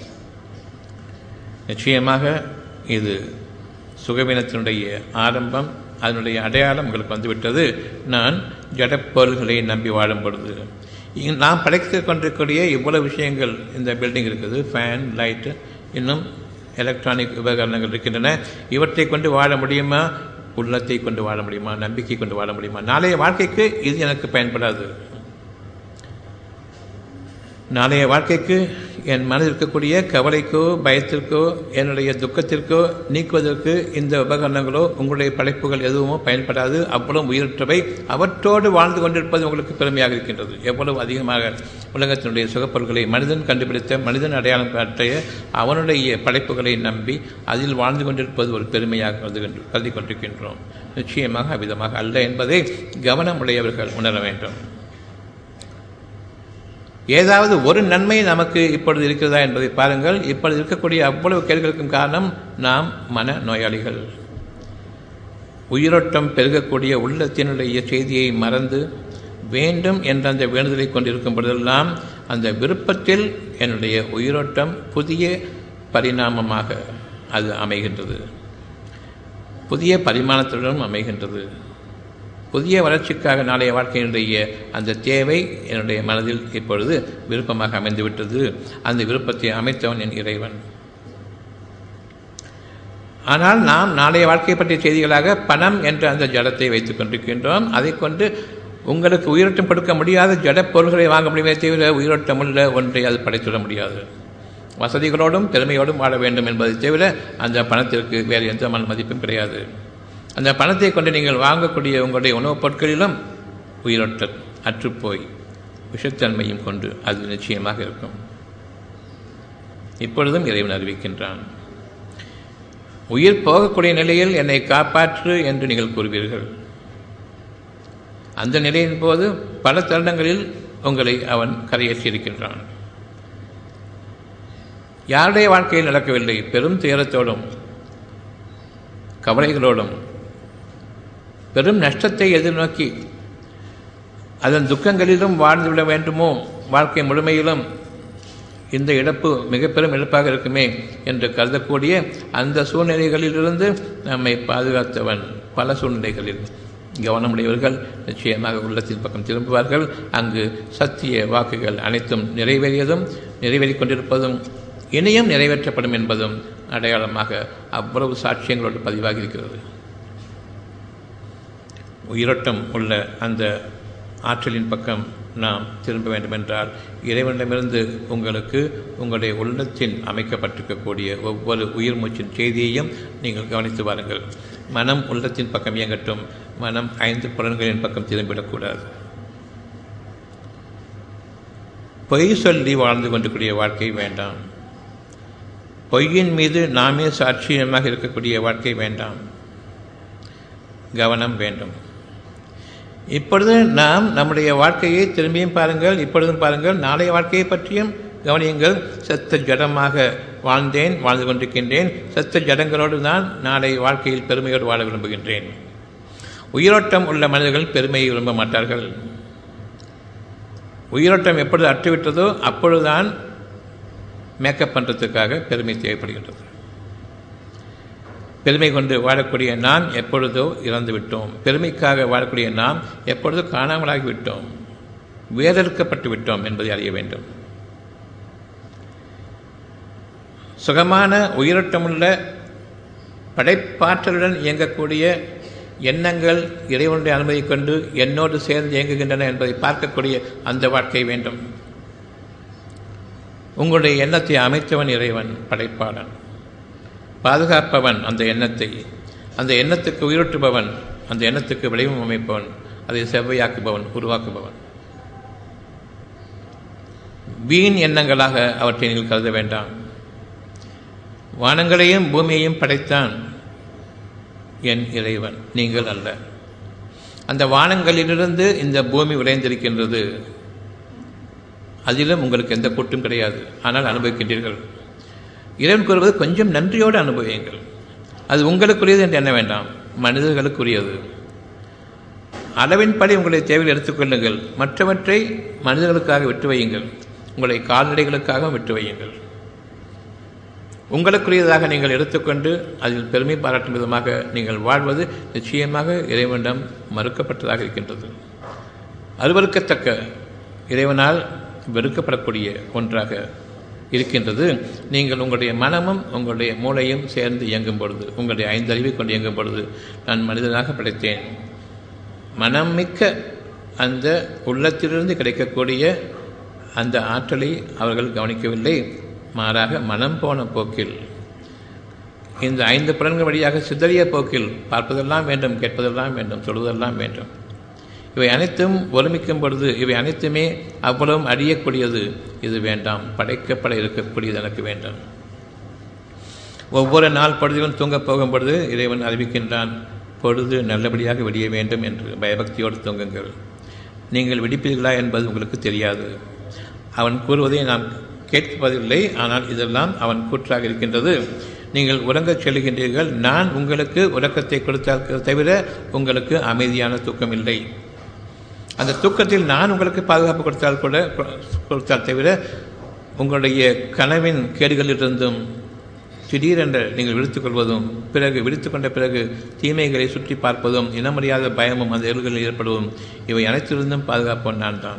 நிச்சயமாக இது சுகவீனத்தினுடைய ஆரம்பம் அதனுடைய அடையாளம் உங்களுக்கு வந்துவிட்டது நான் ஜடப்பொருள்களை நம்பி வாழும் பொழுது நாம் படைத்து கொண்டிருக்கக்கூடிய இவ்வளவு விஷயங்கள் இந்த பில்டிங் இருக்குது ஃபேன் லைட்டு இன்னும் எலக்ட்ரானிக் உபகரணங்கள் இருக்கின்றன இவற்றை கொண்டு வாழ முடியுமா உள்ளத்தை கொண்டு வாழ முடியுமா நம்பிக்கை கொண்டு வாழ முடியுமா நாளைய வாழ்க்கைக்கு இது எனக்கு பயன்படாது நாளைய வாழ்க்கைக்கு என் மனதில் இருக்கக்கூடிய கவலைக்கோ பயத்திற்கோ என்னுடைய துக்கத்திற்கோ நீக்குவதற்கு இந்த உபகரணங்களோ உங்களுடைய படைப்புகள் எதுவுமோ பயன்படாது அவ்வளவு உயிரற்றவை அவற்றோடு வாழ்ந்து கொண்டிருப்பது உங்களுக்கு பெருமையாக இருக்கின்றது எவ்வளவு அதிகமாக உலகத்தினுடைய சுகப்பொருள்களை மனிதன் கண்டுபிடித்த மனிதன் அடையாளம் காட்டிய அவனுடைய படைப்புகளை நம்பி அதில் வாழ்ந்து கொண்டிருப்பது ஒரு பெருமையாக கருது கருதி கொண்டிருக்கின்றோம் நிச்சயமாக அவ்விதமாக அல்ல என்பதை கவனம் உடையவர்கள் உணர வேண்டும் ஏதாவது ஒரு நன்மை நமக்கு இப்பொழுது இருக்கிறதா என்பதை பாருங்கள் இப்பொழுது இருக்கக்கூடிய அவ்வளவு கேள்விகளுக்கும் காரணம் நாம் மன நோயாளிகள் உயிரோட்டம் பெருகக்கூடிய உள்ளத்தினுடைய செய்தியை மறந்து வேண்டும் என்ற அந்த வேண்டுதலை கொண்டிருக்கும் பொழுதெல்லாம் அந்த விருப்பத்தில் என்னுடைய உயிரோட்டம் புதிய பரிணாமமாக அது அமைகின்றது புதிய பரிமாணத்துடன் அமைகின்றது புதிய வளர்ச்சிக்காக நாளைய வாழ்க்கையினுடைய அந்த தேவை என்னுடைய மனதில் இப்பொழுது விருப்பமாக அமைந்துவிட்டது அந்த விருப்பத்தை அமைத்தவன் என் இறைவன் ஆனால் நாம் நாளைய வாழ்க்கை பற்றிய செய்திகளாக பணம் என்ற அந்த ஜடத்தை வைத்துக் கொண்டிருக்கின்றோம் அதை கொண்டு உங்களுக்கு உயிரோட்டம் கொடுக்க முடியாத ஜட பொருள்களை வாங்க முடியுமே தவிர உயிரோட்டமுள்ள ஒன்றை அது படைத்துவிட முடியாது வசதிகளோடும் பெருமையோடும் வாழ வேண்டும் என்பதை தவிர அந்த பணத்திற்கு வேறு எந்த மதிப்பும் கிடையாது அந்த பணத்தை கொண்டு நீங்கள் வாங்கக்கூடிய உங்களுடைய உணவுப் பொருட்களிலும் உயிரோட்ட அற்றுப்போய் விஷத்தன்மையும் கொண்டு அது நிச்சயமாக இருக்கும் இப்பொழுதும் இறைவன் அறிவிக்கின்றான் உயிர் போகக்கூடிய நிலையில் என்னை காப்பாற்று என்று நீங்கள் கூறுவீர்கள் அந்த நிலையின் போது பல தருணங்களில் உங்களை அவன் கரையேற்றியிருக்கின்றான் யாருடைய வாழ்க்கையில் நடக்கவில்லை பெரும் துயரத்தோடும் கவலைகளோடும் பெரும் நஷ்டத்தை எதிர்நோக்கி அதன் துக்கங்களிலும் வாழ்ந்துவிட வேண்டுமோ வாழ்க்கை முழுமையிலும் இந்த இழப்பு மிக பெரும் இழப்பாக இருக்குமே என்று கருதக்கூடிய அந்த சூழ்நிலைகளிலிருந்து நம்மை பாதுகாத்தவன் பல சூழ்நிலைகளில் கவனமுடையவர்கள் நிச்சயமாக உள்ளத்தின் பக்கம் திரும்புவார்கள் அங்கு சத்திய வாக்குகள் அனைத்தும் நிறைவேறியதும் நிறைவேறிக் கொண்டிருப்பதும் இனியும் நிறைவேற்றப்படும் என்பதும் அடையாளமாக அவ்வளவு சாட்சியங்களோடு பதிவாகி இருக்கிறது உயிரோட்டம் உள்ள அந்த ஆற்றலின் பக்கம் நாம் திரும்ப வேண்டுமென்றால் இறைவனிடமிருந்து உங்களுக்கு உங்களுடைய உள்ளத்தில் அமைக்கப்பட்டிருக்கக்கூடிய ஒவ்வொரு உயிர் மூச்சின் செய்தியையும் நீங்கள் கவனித்து வாருங்கள் மனம் உள்ளத்தின் பக்கம் இயங்கட்டும் மனம் ஐந்து புலன்களின் பக்கம் திரும்பிவிடக்கூடாது பொய் சொல்லி வாழ்ந்து கொண்டிருக்கூடிய வாழ்க்கை வேண்டாம் பொய்யின் மீது நாமே சாட்சியமாக இருக்கக்கூடிய வாழ்க்கை வேண்டாம் கவனம் வேண்டும் இப்பொழுது நாம் நம்முடைய வாழ்க்கையை திரும்பியும் பாருங்கள் இப்பொழுதும் பாருங்கள் நாளைய வாழ்க்கையை பற்றியும் கவனியுங்கள் செத்த ஜடமாக வாழ்ந்தேன் வாழ்ந்து கொண்டிருக்கின்றேன் செத்த ஜடங்களோடு தான் நாளை வாழ்க்கையில் பெருமையோடு வாழ விரும்புகின்றேன் உயிரோட்டம் உள்ள மனிதர்கள் பெருமையை விரும்ப மாட்டார்கள் உயிரோட்டம் எப்பொழுது அற்றுவிட்டதோ அப்பொழுதுதான் மேக்கப் பண்ணுறதுக்காக பெருமை தேவைப்படுகின்றது பெருமை கொண்டு வாழக்கூடிய நாம் எப்பொழுதோ இறந்து விட்டோம் பெருமைக்காக வாழக்கூடிய நாம் எப்பொழுதோ காணாமலாகிவிட்டோம் வேதெடுக்கப்பட்டு விட்டோம் என்பதை அறிய வேண்டும் சுகமான உயிரோட்டமுள்ள படைப்பாற்றலுடன் இயங்கக்கூடிய எண்ணங்கள் இறைவனுடைய அனுமதி கொண்டு என்னோடு சேர்ந்து இயங்குகின்றன என்பதை பார்க்கக்கூடிய அந்த வாழ்க்கை வேண்டும் உங்களுடைய எண்ணத்தை அமைத்தவன் இறைவன் படைப்பாளன் பாதுகாப்பவன் அந்த எண்ணத்தை அந்த எண்ணத்துக்கு உயிரூட்டுபவன் அந்த எண்ணத்துக்கு விளைவும் அமைப்பவன் அதை செவ்வையாக்குபவன் உருவாக்குபவன் வீண் எண்ணங்களாக அவற்றை நீங்கள் கருத வேண்டாம் வானங்களையும் பூமியையும் படைத்தான் என் இறைவன் நீங்கள் அல்ல அந்த வானங்களிலிருந்து இந்த பூமி விளைந்திருக்கின்றது அதிலும் உங்களுக்கு எந்த கூட்டும் கிடையாது ஆனால் அனுபவிக்கின்றீர்கள் இறைவன் கூறுவது கொஞ்சம் நன்றியோடு அனுபவியுங்கள் அது உங்களுக்குரியது என்று எண்ண வேண்டாம் மனிதர்களுக்குரியது அளவின்படி உங்களை தேவையில் எடுத்துக்கொள்ளுங்கள் மற்றவற்றை மனிதர்களுக்காக விட்டு வையுங்கள் உங்களை கால்நடைகளுக்காக விட்டு வையுங்கள் உங்களுக்குரியதாக நீங்கள் எடுத்துக்கொண்டு அதில் பெருமை பாராட்டும் விதமாக நீங்கள் வாழ்வது நிச்சயமாக இறைவனிடம் மறுக்கப்பட்டதாக இருக்கின்றது அருவறுக்கத்தக்க இறைவனால் வெறுக்கப்படக்கூடிய ஒன்றாக இருக்கின்றது நீங்கள் உங்களுடைய மனமும் உங்களுடைய மூளையும் சேர்ந்து இயங்கும் பொழுது உங்களுடைய ஐந்தறிவை கொண்டு இயங்கும் பொழுது நான் மனிதனாக படைத்தேன் மனம் மிக்க அந்த உள்ளத்திலிருந்து கிடைக்கக்கூடிய அந்த ஆற்றலை அவர்கள் கவனிக்கவில்லை மாறாக மனம் போன போக்கில் இந்த ஐந்து புலன்கள் வழியாக சிதறிய போக்கில் பார்ப்பதெல்லாம் வேண்டும் கேட்பதெல்லாம் வேண்டும் தொழுவதெல்லாம் வேண்டும் இவை அனைத்தும் ஒருமிக்கும் பொழுது இவை அனைத்துமே அவ்வளவும் அழியக்கூடியது இது வேண்டாம் படைக்கப்பட இருக்கக்கூடியது எனக்கு வேண்டாம் ஒவ்வொரு நாள் பொழுதிலும் தூங்கப் போகும் பொழுது இறைவன் அறிவிக்கின்றான் பொழுது நல்லபடியாக விடிய வேண்டும் என்று பயபக்தியோடு தூங்குங்கள் நீங்கள் விடிப்பீர்களா என்பது உங்களுக்கு தெரியாது அவன் கூறுவதை நாம் கேட்பதில்லை ஆனால் இதெல்லாம் அவன் கூற்றாக இருக்கின்றது நீங்கள் உறங்கச் செல்கின்றீர்கள் நான் உங்களுக்கு உறக்கத்தை கொடுத்தால் தவிர உங்களுக்கு அமைதியான தூக்கம் இல்லை அந்த தூக்கத்தில் நான் உங்களுக்கு பாதுகாப்பு கொடுத்தால் கூட கொடுத்தால் தவிர உங்களுடைய கனவின் கேடுகளிலிருந்தும் திடீரென்று நீங்கள் விடுத்துக் கொள்வதும் பிறகு விடுத்து கொண்ட பிறகு தீமைகளை சுற்றி பார்ப்பதும் இனமறியாத பயமும் அந்த எல்களில் ஏற்படுவதும் இவை அனைத்திலிருந்தும் பாதுகாப்பவன் நான் தான்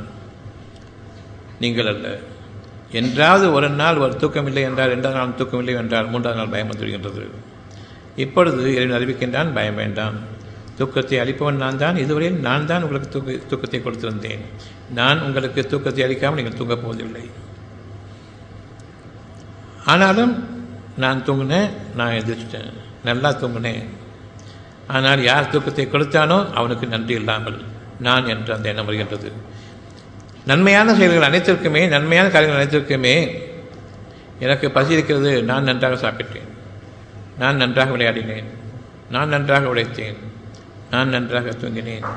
நீங்கள் அல்ல என்றாவது ஒரு நாள் ஒரு தூக்கம் இல்லை என்றால் இரண்டாவது நாள் தூக்கம் இல்லை என்றால் மூன்றாவது நாள் பயம் வந்துவிடுகின்றது இப்பொழுது இறைவன் அறிவிக்கின்றான் பயம் வேண்டாம் தூக்கத்தை அளிப்பவன் நான் தான் இதுவரையில் நான் தான் உங்களுக்கு தூக்க தூக்கத்தை கொடுத்திருந்தேன் நான் உங்களுக்கு தூக்கத்தை அளிக்காமல் நீங்கள் தூங்கப் போவதில்லை ஆனாலும் நான் தூங்கினேன் நான் எதிர்ச்சிட்டேன் நல்லா தூங்கினேன் ஆனால் யார் தூக்கத்தை கொடுத்தானோ அவனுக்கு நன்றி இல்லாமல் நான் என்று அந்த எண்ணம் வருகின்றது நன்மையான செயல்கள் அனைத்திற்குமே நன்மையான காரியங்கள் அனைத்திற்குமே எனக்கு பசி இருக்கிறது நான் நன்றாக சாப்பிட்டேன் நான் நன்றாக விளையாடினேன் நான் நன்றாக உழைத்தேன் நான் நன்றாக தூங்கினேன்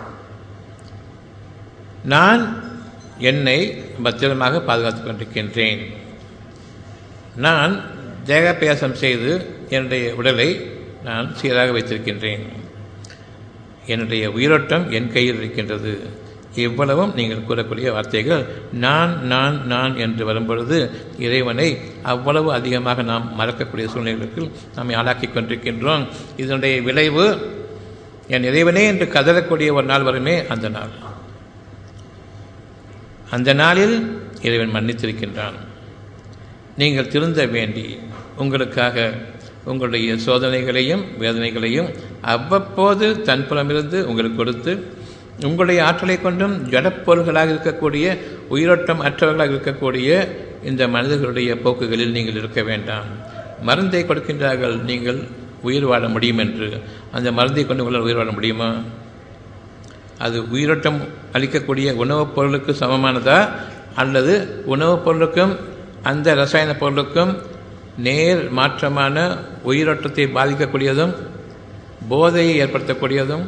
நான் என்னை பத்திரமாக பாதுகாத்துக் கொண்டிருக்கின்றேன் நான் தேகப்பியாசம் செய்து என்னுடைய உடலை நான் சீராக வைத்திருக்கின்றேன் என்னுடைய உயிரோட்டம் என் கையில் இருக்கின்றது இவ்வளவும் நீங்கள் கூறக்கூடிய வார்த்தைகள் நான் நான் நான் என்று வரும்பொழுது இறைவனை அவ்வளவு அதிகமாக நாம் மறக்கக்கூடிய சூழ்நிலைகளுக்கு நம்மை ஆளாக்கி கொண்டிருக்கின்றோம் இதனுடைய விளைவு என் இறைவனே என்று கதறக்கூடிய ஒரு நாள் வருமே அந்த நாள் அந்த நாளில் இறைவன் மன்னித்திருக்கின்றான் நீங்கள் திருந்த வேண்டி உங்களுக்காக உங்களுடைய சோதனைகளையும் வேதனைகளையும் அவ்வப்போது தன் புலமிருந்து உங்களுக்கு கொடுத்து உங்களுடைய ஆற்றலை கொண்டும் ஜடப்பொருள்களாக இருக்கக்கூடிய உயிரோட்டம் அற்றவர்களாக இருக்கக்கூடிய இந்த மனிதர்களுடைய போக்குகளில் நீங்கள் இருக்க வேண்டாம் மருந்தை கொடுக்கின்றார்கள் நீங்கள் உயிர் வாழ முடியும் என்று அந்த மருந்தை கொண்டு உங்களால் உயிர் வாழ முடியுமா அது உயிரோட்டம் அளிக்கக்கூடிய உணவுப் பொருளுக்கு சமமானதா அல்லது உணவுப் பொருளுக்கும் அந்த ரசாயன பொருளுக்கும் நேர் மாற்றமான உயிரோட்டத்தை பாதிக்கக்கூடியதும் போதையை ஏற்படுத்தக்கூடியதும்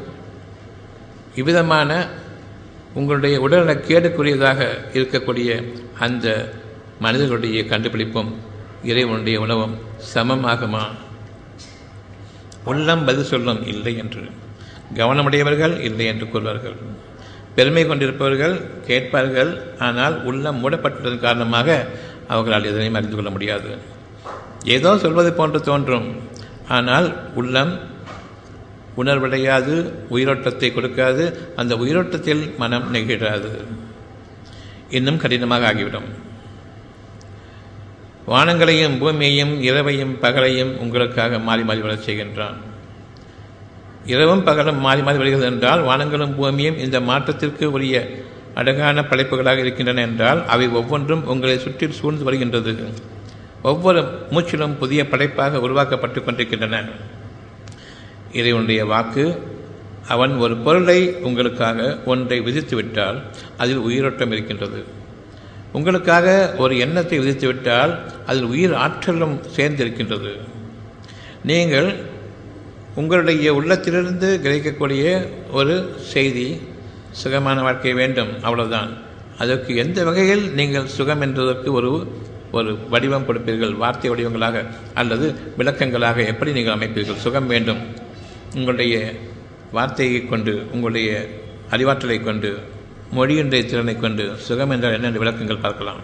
இவ்விதமான உங்களுடைய உடல்நல கேடுக்குரியதாக இருக்கக்கூடிய அந்த மனிதர்களுடைய கண்டுபிடிப்பும் இறைவனுடைய உணவும் சமமாகுமா உள்ளம் பதில் சொல்லும் இல்லை என்று கவனமுடையவர்கள் இல்லை என்று கூறுவார்கள் பெருமை கொண்டிருப்பவர்கள் கேட்பார்கள் ஆனால் உள்ளம் மூடப்பட்டதன் காரணமாக அவர்களால் எதனையும் அறிந்து கொள்ள முடியாது ஏதோ சொல்வது போன்று தோன்றும் ஆனால் உள்ளம் உணர்வடையாது உயிரோட்டத்தை கொடுக்காது அந்த உயிரோட்டத்தில் மனம் நெகிழாது இன்னும் கடினமாக ஆகிவிடும் வானங்களையும் பூமியையும் இரவையும் பகலையும் உங்களுக்காக மாறி மாறி வரச் செய்கின்றான் இரவும் பகலும் மாறி மாறி வருகிறது என்றால் வானங்களும் பூமியும் இந்த மாற்றத்திற்கு உரிய அழகான படைப்புகளாக இருக்கின்றன என்றால் அவை ஒவ்வொன்றும் உங்களை சுற்றி சூழ்ந்து வருகின்றது ஒவ்வொரு மூச்சிலும் புதிய படைப்பாக உருவாக்கப்பட்டு கொண்டிருக்கின்றன இறைவனுடைய வாக்கு அவன் ஒரு பொருளை உங்களுக்காக ஒன்றை விதித்து விட்டால் அதில் உயிரோட்டம் இருக்கின்றது உங்களுக்காக ஒரு எண்ணத்தை விதித்து விட்டால் அதில் உயிர் ஆற்றலும் சேர்ந்திருக்கின்றது நீங்கள் உங்களுடைய உள்ளத்திலிருந்து கிடைக்கக்கூடிய ஒரு செய்தி சுகமான வாழ்க்கை வேண்டும் அவ்வளவுதான் அதற்கு எந்த வகையில் நீங்கள் சுகம் என்றதற்கு ஒரு ஒரு வடிவம் கொடுப்பீர்கள் வார்த்தை வடிவங்களாக அல்லது விளக்கங்களாக எப்படி நீங்கள் அமைப்பீர்கள் சுகம் வேண்டும் உங்களுடைய வார்த்தையை கொண்டு உங்களுடைய அறிவாற்றலை கொண்டு மொழியினுடைய திறனை கொண்டு சுகம் என்றால் என்ன விளக்கங்கள் பார்க்கலாம்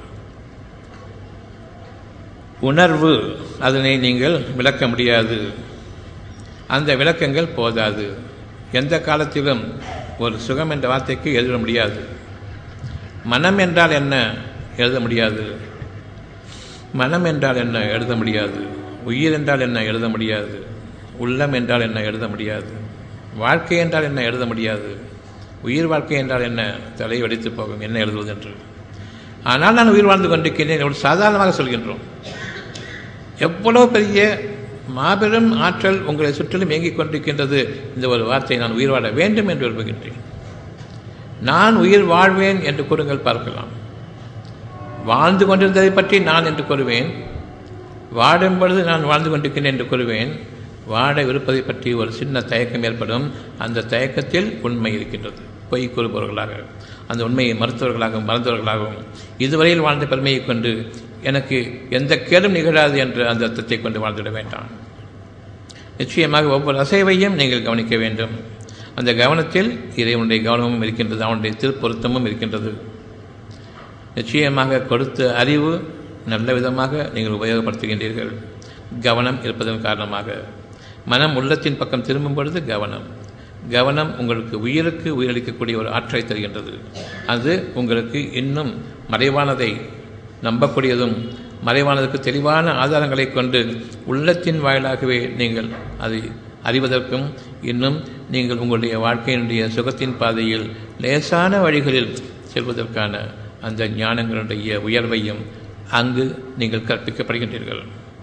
உணர்வு அதனை நீங்கள் விளக்க முடியாது அந்த விளக்கங்கள் போதாது எந்த காலத்திலும் ஒரு சுகம் என்ற வார்த்தைக்கு எழுத முடியாது மனம் என்றால் என்ன எழுத முடியாது மனம் என்றால் என்ன எழுத முடியாது உயிர் என்றால் என்ன எழுத முடியாது உள்ளம் என்றால் என்ன எழுத முடியாது வாழ்க்கை என்றால் என்ன எழுத முடியாது உயிர் வாழ்க்கை என்றால் என்ன தலை வெடித்து போகும் என்ன எழுதுவது என்று ஆனால் நான் உயிர் வாழ்ந்து கொண்டிருக்கிறேன் எவ்வளவு சாதாரணமாக சொல்கின்றோம் எவ்வளவு பெரிய மாபெரும் ஆற்றல் உங்களை சுற்றிலும் இயங்கிக் கொண்டிருக்கின்றது இந்த ஒரு வார்த்தையை நான் உயிர் வாழ வேண்டும் என்று விரும்புகின்றேன் நான் உயிர் வாழ்வேன் என்று கூறுங்கள் பார்க்கலாம் வாழ்ந்து கொண்டிருந்ததை பற்றி நான் என்று கூறுவேன் வாடும் பொழுது நான் வாழ்ந்து கொண்டிருக்கிறேன் என்று கூறுவேன் வாட இருப்பதை பற்றி ஒரு சின்ன தயக்கம் ஏற்படும் அந்த தயக்கத்தில் உண்மை இருக்கின்றது பொய் கூறுபவர்களாக அந்த உண்மையை மறுத்தவர்களாகவும் மறந்தவர்களாகவும் இதுவரையில் வாழ்ந்த பெருமையை கொண்டு எனக்கு எந்த கேடும் நிகழாது என்ற அந்த அர்த்தத்தை கொண்டு வாழ்ந்துவிட வேண்டாம் நிச்சயமாக ஒவ்வொரு அசைவையும் நீங்கள் கவனிக்க வேண்டும் அந்த கவனத்தில் இறைவனுடைய கவனமும் இருக்கின்றது அவனுடைய திருப்பொருத்தமும் இருக்கின்றது நிச்சயமாக கொடுத்த அறிவு நல்ல விதமாக நீங்கள் உபயோகப்படுத்துகின்றீர்கள் கவனம் இருப்பதன் காரணமாக மனம் உள்ளத்தின் பக்கம் திரும்பும் பொழுது கவனம் கவனம் உங்களுக்கு உயிருக்கு உயிரளிக்கக்கூடிய ஒரு ஆற்றலை தருகின்றது அது உங்களுக்கு இன்னும் மறைவானதை நம்பக்கூடியதும் மறைவானதற்கு தெளிவான ஆதாரங்களை கொண்டு உள்ளத்தின் வாயிலாகவே நீங்கள் அதை அறிவதற்கும் இன்னும் நீங்கள் உங்களுடைய வாழ்க்கையினுடைய சுகத்தின் பாதையில் லேசான வழிகளில் செல்வதற்கான அந்த ஞானங்களுடைய உயர்வையும் அங்கு நீங்கள் கற்பிக்கப்படுகின்றீர்கள்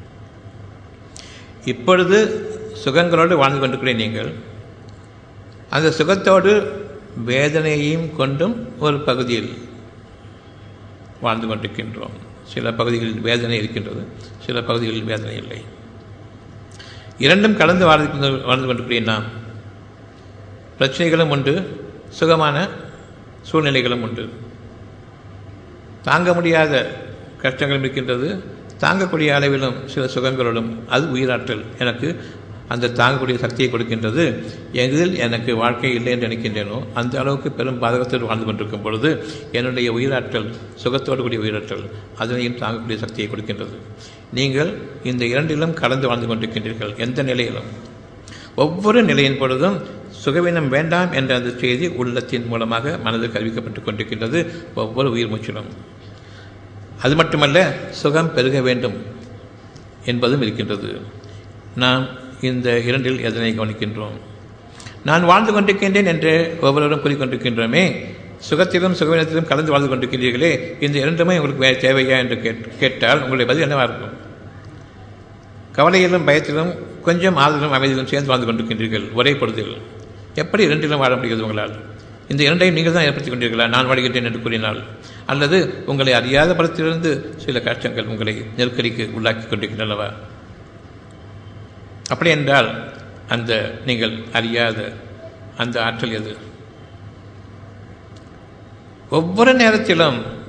இப்பொழுது சுகங்களோடு வாழ்ந்து கொண்டிருக்கிறேன் நீங்கள் அந்த சுகத்தோடு வேதனையையும் கொண்டும் ஒரு பகுதியில் வாழ்ந்து கொண்டிருக்கின்றோம் சில பகுதிகளில் வேதனை இருக்கின்றது சில பகுதிகளில் வேதனை இல்லை இரண்டும் கலந்து வாழ்ந்து வாழ்ந்து கொண்டிருக்கிறேன் நாம் பிரச்சனைகளும் உண்டு சுகமான சூழ்நிலைகளும் உண்டு தாங்க முடியாத கஷ்டங்களும் இருக்கின்றது தாங்கக்கூடிய அளவிலும் சில சுகங்களோடும் அது உயிராற்றல் எனக்கு அந்த தாங்கக்கூடிய சக்தியை கொடுக்கின்றது எதில் எனக்கு வாழ்க்கை இல்லை என்று நினைக்கின்றேனோ அந்த அளவுக்கு பெரும் பாதகத்தோடு வாழ்ந்து கொண்டிருக்கும் பொழுது என்னுடைய உயிராற்றல் சுகத்தோடு கூடிய உயிராற்றல் அதனையும் தாங்கக்கூடிய சக்தியை கொடுக்கின்றது நீங்கள் இந்த இரண்டிலும் கலந்து வாழ்ந்து கொண்டிருக்கின்றீர்கள் எந்த நிலையிலும் ஒவ்வொரு நிலையின் பொழுதும் சுகவீனம் வேண்டாம் என்ற அந்த செய்தி உள்ளத்தின் மூலமாக மனதில் அறிவிக்கப்பட்டுக் கொண்டிருக்கின்றது ஒவ்வொரு உயிர் மூச்சிலும் அது மட்டுமல்ல சுகம் பெருக வேண்டும் என்பதும் இருக்கின்றது நாம் இந்த இரண்டில் எதனை கவனிக்கின்றோம் நான் வாழ்ந்து கொண்டிருக்கின்றேன் என்று ஒவ்வொருவரும் கூறிக்கொண்டிருக்கின்றோமே சுகத்திலும் சுகவீனத்திலும் கலந்து வாழ்ந்து கொண்டிருக்கிறீர்களே இந்த இரண்டுமே உங்களுக்கு வேறு தேவையா என்று கேட்டால் உங்களுடைய பதில் என்னவாக இருக்கும் கவலையிலும் பயத்திலும் கொஞ்சம் ஆதலும் அமைதியிலும் சேர்ந்து வாழ்ந்து கொண்டிருக்கின்றீர்கள் ஒரே பொழுதில் எப்படி இரண்டிலும் வாழ முடிகிறது உங்களால் இந்த இரண்டையும் நீங்கள் தான் ஏற்படுத்திக் கொண்டீர்களா நான் வாழ்கின்றேன் என்று கூறினால் அல்லது உங்களை அறியாத படத்திலிருந்து சில கஷ்டங்கள் உங்களை நெருக்கடிக்கு உள்ளாக்கி கொண்டிருக்கின்றனவா அப்படி என்றால் அந்த நீங்கள் அறியாத அந்த ஆற்றல் எது ஒவ்வொரு நேரத்திலும்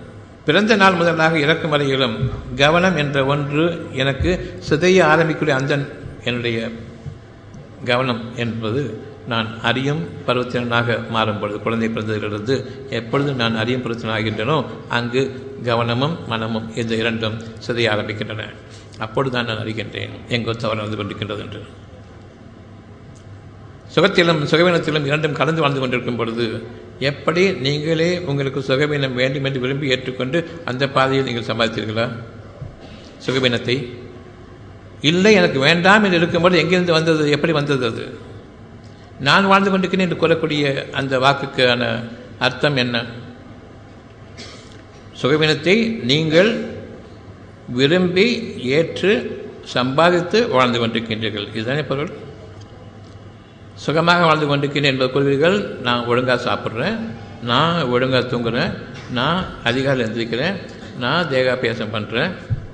பிறந்த நாள் முதலாக இறக்கும் வரையிலும் கவனம் என்ற ஒன்று எனக்கு சிதைய ஆரம்பிக்கக்கூடிய அந்த என்னுடைய கவனம் என்பது நான் அறியும் பருவத்தினனாக மாறும் பொழுது குழந்தை பிறந்ததிலிருந்து எப்பொழுது நான் அறியும் பருவத்தினாகின்றனோ அங்கு கவனமும் மனமும் இந்த இரண்டும் சிதைய ஆரம்பிக்கின்றன அப்பொழுதுதான் நான் அறிகின்றேன் எங்கோ தவறு நடந்து கொண்டிருக்கின்றது என்று சுகத்திலும் சுகவீனத்திலும் இரண்டும் கலந்து வாழ்ந்து கொண்டிருக்கும் பொழுது எப்படி நீங்களே உங்களுக்கு சுகவீனம் வேண்டும் என்று விரும்பி ஏற்றுக்கொண்டு அந்த பாதையில் நீங்கள் சம்பாதித்தீர்களா சுகவீனத்தை இல்லை எனக்கு வேண்டாம் என்று இருக்கும்போது எங்கிருந்து வந்தது எப்படி வந்தது அது நான் வாழ்ந்து கொண்டிருக்கிறேன் என்று கூறக்கூடிய அந்த வாக்குக்கான அர்த்தம் என்ன சுகவீனத்தை நீங்கள் விரும்பி ஏற்று சம்பாதித்து வாழ்ந்து கொண்டிருக்கின்றீர்கள் இதுதானே பொருள் சுகமாக வாழ்ந்து கொண்டிருக்கிறேன் என்பது கூறுவீர்கள் நான் ஒழுங்காக சாப்பிட்றேன் நான் ஒழுங்காக தூங்குறேன் நான் அதிகாலை எழுந்திருக்கிறேன் நான் தேகாபியாசம் பண்ணுறேன்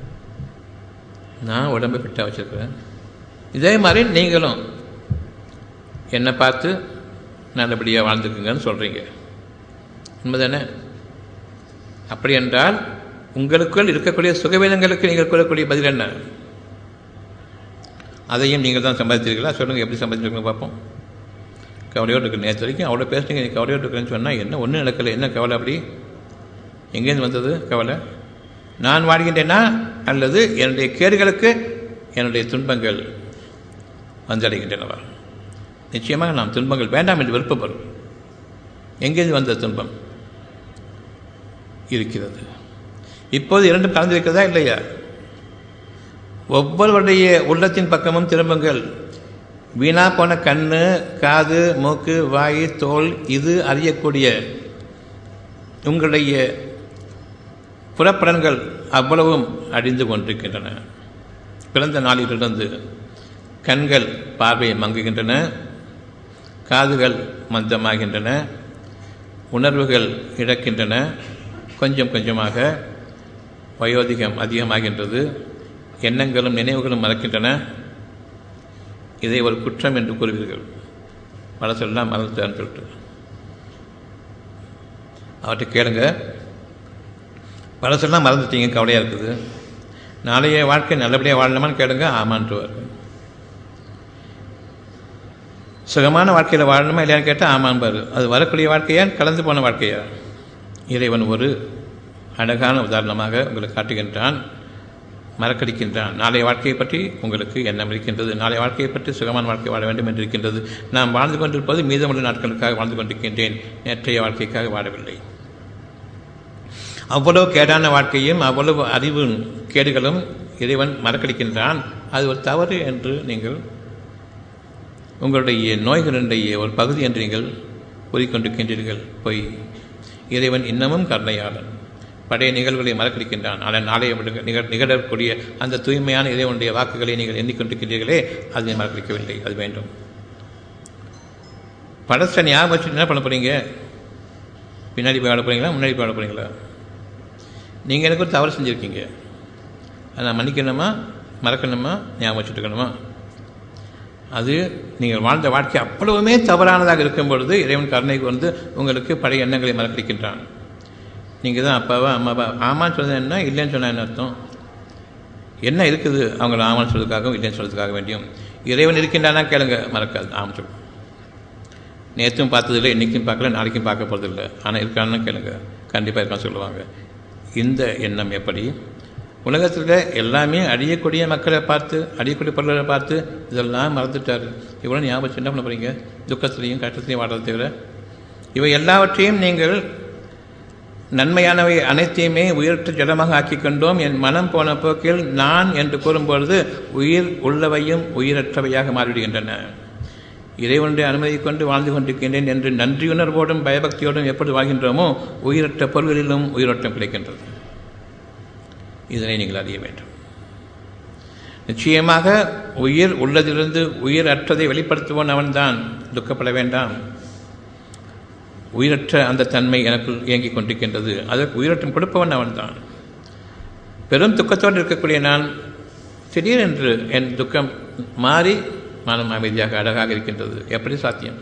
நான் உடம்பை ஃபிட்டாக வச்சுருக்கிறேன் இதே மாதிரி நீங்களும் என்னை பார்த்து நல்லபடியாக வாழ்ந்துக்குங்கன்னு சொல்கிறீங்க உண்மைதானே அப்படி என்றால் உங்களுக்குள் இருக்கக்கூடிய சுகவீனங்களுக்கு நீங்கள் கூறக்கூடிய பதில் என்ன அதையும் நீங்கள் தான் சம்பாதிச்சிருக்கீங்களா சொல்லுங்கள் எப்படி சம்பாதிச்சிருக்கீங்க பார்ப்போம் கவலையோடு இருக்கு நேற்று வரைக்கும் அவ்வளோ பேசுனீங்க நீ கவலையோடு இருக்குன்னு சொன்னால் என்ன ஒன்றும் நடக்கலை என்ன கவலை அப்படி எங்கேருந்து வந்தது கவலை நான் வாழ்கின்றேனா அல்லது என்னுடைய கேடுகளுக்கு என்னுடைய துன்பங்கள் வந்தடைகின்றனவா நிச்சயமாக நாம் துன்பங்கள் வேண்டாம் என்று விருப்பப்படும் எங்கேருந்து வந்த துன்பம் இருக்கிறது இப்போது இரண்டும் கலந்திருக்கிறதா இல்லையா ஒவ்வொருவருடைய உள்ளத்தின் பக்கமும் திரும்புங்கள் வீணா போன கண்ணு காது மூக்கு வாய் தோல் இது அறியக்கூடிய உங்களுடைய புறப்படன்கள் அவ்வளவும் அழிந்து கொண்டிருக்கின்றன பிறந்த நாளிலிருந்து கண்கள் பார்வையை மங்குகின்றன காதுகள் மந்தமாகின்றன உணர்வுகள் இழக்கின்றன கொஞ்சம் கொஞ்சமாக வயோதிகம் அதிகமாகின்றது எண்ணங்களும் நினைவுகளும் மறக்கின்றன இதை ஒரு குற்றம் என்று கூறுவீர்கள் மனசெல்லாம் மறந்துட்டான்னு சொல்லிட்டு அவர்கிட்ட கேளுங்க பழசெல்லாம் மறந்துட்டீங்க கவலையாக இருக்குது நாளைய வாழ்க்கை நல்லபடியாக வாழணுமான்னு கேளுங்க ஆமான்ட்டுவார் சுகமான வாழ்க்கையில் வாழணுமா இல்லையான்னு கேட்டால் ஆமான்பார் அது வரக்கூடிய வாழ்க்கையா கலந்து போன வாழ்க்கையா இறைவன் ஒரு அழகான உதாரணமாக உங்களுக்கு காட்டுகின்றான் மறக்கடிக்கின்றான் நாளைய வாழ்க்கையை பற்றி உங்களுக்கு எண்ணம் இருக்கின்றது நாளைய வாழ்க்கையை பற்றி சுகமான வாழ்க்கை வாழ வேண்டும் என்று இருக்கின்றது நான் வாழ்ந்து கொண்டிருப்பது மீதமுள்ள நாட்களுக்காக வாழ்ந்து கொண்டிருக்கின்றேன் நேற்றைய வாழ்க்கைக்காக வாழவில்லை அவ்வளவு கேடான வாழ்க்கையும் அவ்வளவு அறிவு கேடுகளும் இறைவன் மறக்கடிக்கின்றான் அது ஒரு தவறு என்று நீங்கள் உங்களுடைய நோய்களினுடைய ஒரு பகுதி என்று நீங்கள் கூறிக்கொண்டிருக்கின்றீர்கள் பொய் இறைவன் இன்னமும் கருணையாளன் பழைய நிகழ்வுகளை மறக்கடிக்கின்றான் ஆனால் நாளைய நிகழ் நிகழக்கூடிய அந்த தூய்மையான இறைவனுடைய வாக்குகளை நீங்கள் எண்ணிக்கொண்டிருக்கிறீர்களே அதை மறக்கடிக்கவில்லை அது வேண்டும் படத்தை ஞாபகம் வச்சு என்ன பண்ண போறீங்க பின்னாடி போய் வாழ போறீங்களா முன்னாடி போய் வாழ போறீங்களா நீங்கள் எனக்கு ஒரு தவறு செஞ்சுருக்கீங்க அதை நான் மன்னிக்கணுமா மறக்கணுமா ஞாபகம் வச்சுட்டு இருக்கணுமா அது நீங்கள் வாழ்ந்த வாழ்க்கை அவ்வளவுமே தவறானதாக இருக்கும் பொழுது இறைவன் கருணைக்கு வந்து உங்களுக்கு பழைய எண்ணங்களை மறக்கடிக்கின்றான் நீங்கள் தான் அப்பாவா அம்மாவா ஆமான்னு சொன்னது என்ன இல்லைன்னு சொன்னால் என்ன அர்த்தம் என்ன இருக்குது அவங்கள ஆமான்னு சொல்றதுக்காகவும் இல்லைன்னு சொல்றதுக்காக வேண்டியும் இறைவன் இருக்கின்றானா கேளுங்க மறக்காது ஆமாம் சொல்லு நேற்றும் பார்த்ததில்லை இன்றைக்கும் பார்க்கல நாளைக்கும் பார்க்க போகிறதில்லை ஆனால் இருக்கான்னு கேளுங்க கண்டிப்பாக இருக்கான்னு சொல்லுவாங்க இந்த எண்ணம் எப்படி உலகத்தில் எல்லாமே அழியக்கூடிய மக்களை பார்த்து அழியக்கூடிய பொருள்களை பார்த்து இதெல்லாம் மறந்துட்டார் இவ்வளோ ஞாபகம் என்ன பண்ண போகிறீங்க துக்கத்திலையும் கஷ்டத்திலையும் வாடுறதை தவிர இவை எல்லாவற்றையும் நீங்கள் நன்மையானவை அனைத்தையுமே உயிரற்ற ஜடமாக ஆக்கிக் கொண்டோம் என் மனம் போன போக்கில் நான் என்று கூறும்பொழுது உயிர் உள்ளவையும் உயிரற்றவையாக மாறிவிடுகின்றன இறைவனுடைய அனுமதி கொண்டு வாழ்ந்து கொண்டிருக்கின்றேன் என்று நன்றியுணர்வோடும் பயபக்தியோடும் எப்படி வாழ்கின்றோமோ உயிரற்ற பொருள்களிலும் உயிரோட்டம் கிடைக்கின்றது இதனை நீங்கள் அறிய வேண்டும் நிச்சயமாக உயிர் உள்ளதிலிருந்து உயிர் அற்றதை வெளிப்படுத்துவோன் அவன்தான் துக்கப்பட வேண்டாம் உயிரற்ற அந்த தன்மை எனக்குள் இயங்கிக் கொண்டிருக்கின்றது அதற்கு உயிரோட்டம் கொடுப்பவன் அவன்தான் பெரும் துக்கத்தோடு இருக்கக்கூடிய நான் திடீரென்று என் துக்கம் மாறி மனம் அமைதியாக அழகாக இருக்கின்றது எப்படி சாத்தியம்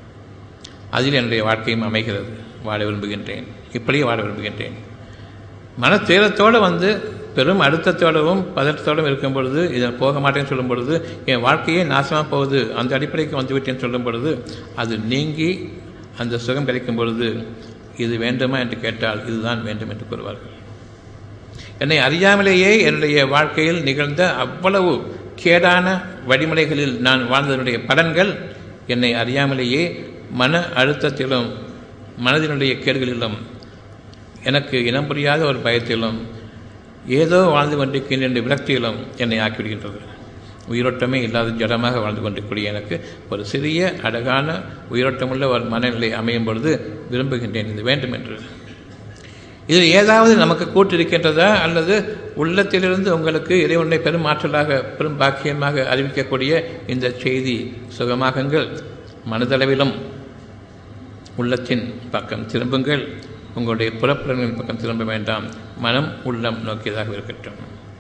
அதில் என்னுடைய வாழ்க்கையும் அமைகிறது வாழ விரும்புகின்றேன் இப்படியே வாழ விரும்புகின்றேன் மன துயரத்தோடு வந்து பெரும் அழுத்தத்தோடவும் பதற்றத்தோடும் இருக்கும் பொழுது இதில் போக மாட்டேன்னு சொல்லும் பொழுது என் வாழ்க்கையே நாசமாக போகுது அந்த அடிப்படைக்கு வந்து விட்டேன்னு சொல்லும் பொழுது அது நீங்கி அந்த சுகம் கிடைக்கும் பொழுது இது வேண்டுமா என்று கேட்டால் இதுதான் வேண்டும் என்று கூறுவார்கள் என்னை அறியாமலேயே என்னுடைய வாழ்க்கையில் நிகழ்ந்த அவ்வளவு கேடான வழிமுறைகளில் நான் வாழ்ந்ததனுடைய பலன்கள் என்னை அறியாமலேயே மன அழுத்தத்திலும் மனதினுடைய கேடுகளிலும் எனக்கு இனம் புரியாத ஒரு பயத்திலும் ஏதோ வாழ்ந்து கொண்டிருக்கின்ற என்ற விரக்தியிலும் என்னை ஆக்கிவிடுகின்றது உயிரோட்டமே இல்லாத ஜடமாக வாழ்ந்து கொண்டிருக்கூடிய எனக்கு ஒரு சிறிய அழகான உயிரோட்டமுள்ள ஒரு மனநிலை அமையும் பொழுது விரும்புகின்றேன் இது வேண்டும் என்று இதில் ஏதாவது நமக்கு கூட்டிருக்கின்றதா அல்லது உள்ளத்திலிருந்து உங்களுக்கு இறைவனுடைய பெரும் ஆற்றலாக பெரும் பாக்கியமாக அறிவிக்கக்கூடிய இந்த செய்தி சுகமாகுங்கள் மனதளவிலும் உள்ளத்தின் பக்கம் திரும்புங்கள் உங்களுடைய புறப்புறங்களின் பக்கம் திரும்ப வேண்டாம் மனம் உள்ளம் நோக்கியதாக இருக்கட்டும்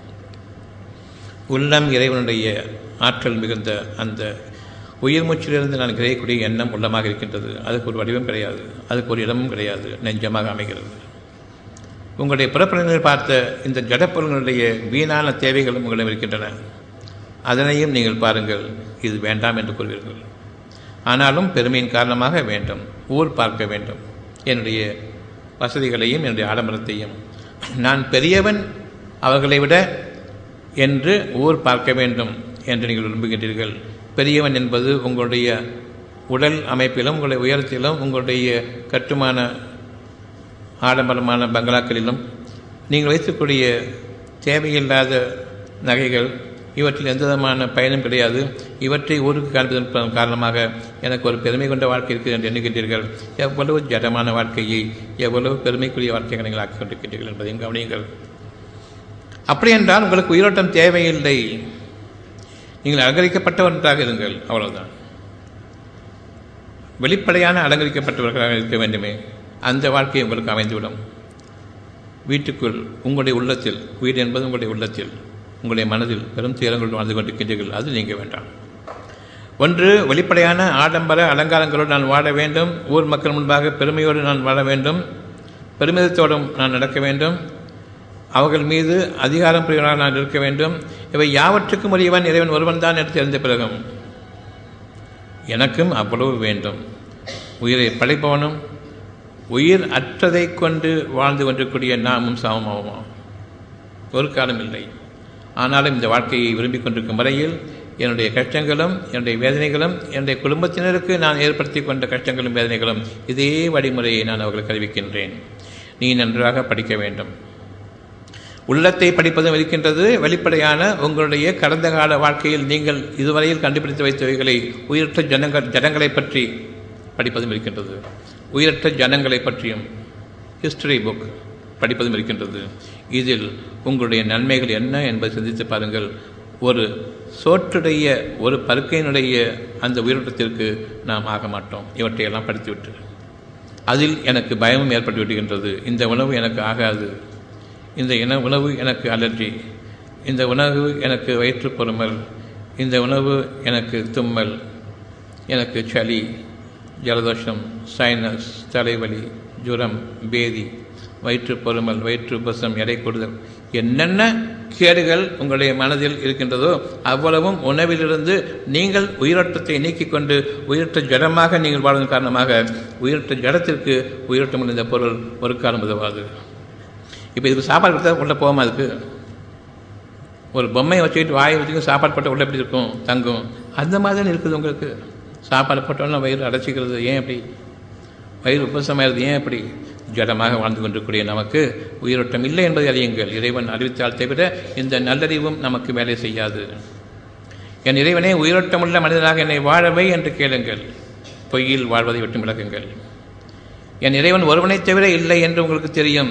உள்ளம் இறைவனுடைய ஆற்றல் மிகுந்த அந்த உயிர் மூச்சிலிருந்து நான் கிடைக்கக்கூடிய எண்ணம் உள்ளமாக இருக்கின்றது அதுக்கு ஒரு வடிவம் கிடையாது அதுக்கு ஒரு இடமும் கிடையாது நெஞ்சமாக அமைகிறது உங்களுடைய புறப்படங்கள் பார்த்த இந்த ஜடப்பொருளுடைய வீணான தேவைகளும் உங்களிடம் இருக்கின்றன அதனையும் நீங்கள் பாருங்கள் இது வேண்டாம் என்று கூறுவீர்கள் ஆனாலும் பெருமையின் காரணமாக வேண்டும் ஊர் பார்க்க வேண்டும் என்னுடைய வசதிகளையும் என்னுடைய ஆடம்பரத்தையும் நான் பெரியவன் அவர்களை விட என்று ஊர் பார்க்க வேண்டும் என்று நீங்கள் விரும்புகின்றீர்கள் பெரியவன் என்பது உங்களுடைய உடல் அமைப்பிலும் உங்களுடைய உயரத்திலும் உங்களுடைய கட்டுமான ஆடம்பரமான பங்களாக்களிலும் நீங்கள் வைத்துக்கூடிய தேவையில்லாத நகைகள் இவற்றில் எந்த விதமான பயனும் கிடையாது இவற்றை ஊருக்கு காண்பதன் காரணமாக எனக்கு ஒரு பெருமை கொண்ட வாழ்க்கை இருக்குது என்று எண்ணுகின்றீர்கள் எவ்வளவு ஜடமான வாழ்க்கையை எவ்வளவு பெருமைக்குரிய வாழ்க்கையை நீங்கள் ஆக்கிக் கொண்டிருக்கின்றீர்கள் என்பதையும் கவனியுங்கள் அப்படி என்றால் உங்களுக்கு உயிரோட்டம் தேவையில்லை நீங்கள் அலங்கரிக்கப்பட்ட ஒன்றாக இருங்கள் அவ்வளவுதான் வெளிப்படையான அலங்கரிக்கப்பட்டவர்களாக இருக்க வேண்டுமே அந்த வாழ்க்கை உங்களுக்கு அமைந்துவிடும் வீட்டுக்குள் உங்களுடைய உள்ளத்தில் வீடு என்பது உங்களுடைய உள்ளத்தில் உங்களுடைய மனதில் பெரும் துயரங்கள் வாழ்ந்து கொண்டிருக்கின்றீர்கள் அது நீங்க வேண்டாம் ஒன்று வெளிப்படையான ஆடம்பர அலங்காரங்களோடு நான் வாழ வேண்டும் ஊர் மக்கள் முன்பாக பெருமையோடு நான் வாழ வேண்டும் பெருமிதத்தோடும் நான் நடக்க வேண்டும் அவர்கள் மீது அதிகாரம் புரியவனாக நான் இருக்க வேண்டும் இவை யாவற்றுக்கும் உரியவன் இறைவன் ஒருவன் தான் என்று தெரிந்த பிறகும் எனக்கும் அவ்வளவு வேண்டும் உயிரை படைப்பவனும் உயிர் அற்றதை கொண்டு வாழ்ந்து கொண்டிருக்கூடிய நாமும் சமமாகுமா ஒரு காலம் இல்லை ஆனாலும் இந்த வாழ்க்கையை விரும்பிக் கொண்டிருக்கும் வரையில் என்னுடைய கஷ்டங்களும் என்னுடைய வேதனைகளும் என்னுடைய குடும்பத்தினருக்கு நான் ஏற்படுத்தி கொண்ட கஷ்டங்களும் வேதனைகளும் இதே வழிமுறையை நான் அவர்களுக்கு அறிவிக்கின்றேன் நீ நன்றாக படிக்க வேண்டும் உள்ளத்தை படிப்பதும் இருக்கின்றது வெளிப்படையான உங்களுடைய கடந்த கால வாழ்க்கையில் நீங்கள் இதுவரையில் கண்டுபிடித்து வைத்தவைகளை உயிரற்ற ஜனங்கள் ஜனங்களை பற்றி படிப்பதும் இருக்கின்றது உயிரற்ற ஜனங்களை பற்றியும் ஹிஸ்டரி புக் படிப்பதும் இருக்கின்றது இதில் உங்களுடைய நன்மைகள் என்ன என்பதை சிந்தித்து பாருங்கள் ஒரு சோற்றுடைய ஒரு பருக்கையினுடைய அந்த உயிரோட்டத்திற்கு நாம் ஆக மாட்டோம் இவற்றையெல்லாம் படித்துவிட்டு அதில் எனக்கு பயமும் ஏற்பட்டு விடுகின்றது இந்த உணவு எனக்கு ஆகாது இந்த இன உணவு எனக்கு அலர்ஜி இந்த உணவு எனக்கு வயிற்று பொறுமல் இந்த உணவு எனக்கு தும்மல் எனக்கு சளி ஜலதோஷம் சைனஸ் தலைவலி ஜுரம் பேதி வயிற்று பொறுமல் வயிற்று உபசம் எடை கூடுதல் என்னென்ன கேடுகள் உங்களுடைய மனதில் இருக்கின்றதோ அவ்வளவும் உணவிலிருந்து நீங்கள் உயிரோட்டத்தை நீக்கிக் கொண்டு உயிரற்ற ஜடமாக நீங்கள் வாழ்வதன் காரணமாக உயிரற்ற ஜடத்திற்கு உயிரோட்டம் இந்த பொருள் ஒரு காலம் உதவாது இப்போ இதுக்கு சாப்பாடு கொடுத்தா உள்ள போகாம அதுக்கு ஒரு பொம்மையை வச்சுக்கிட்டு வாயை வச்சுக்கிட்டு சாப்பாடு போட்ட உள்ள எப்படி இருக்கும் தங்கும் அந்த மாதிரி தான் இருக்குது உங்களுக்கு சாப்பாடு போட்டோன்னா வயிறு அடைச்சிக்கிறது ஏன் அப்படி வயிறு உபசமாயிருது ஏன் அப்படி ஜடமாக வாழ்ந்து கொண்டிருக்கூடிய நமக்கு உயிரோட்டம் இல்லை என்பதை அறியுங்கள் இறைவன் அறிவித்தால் தவிர இந்த நல்லறிவும் நமக்கு வேலை செய்யாது என் இறைவனே உயிரோட்டமுள்ள மனிதனாக என்னை வாழவை என்று கேளுங்கள் பொய்யில் வாழ்வதை விட்டு விலகுங்கள் என் இறைவன் ஒருவனைத் தவிர இல்லை என்று உங்களுக்கு தெரியும்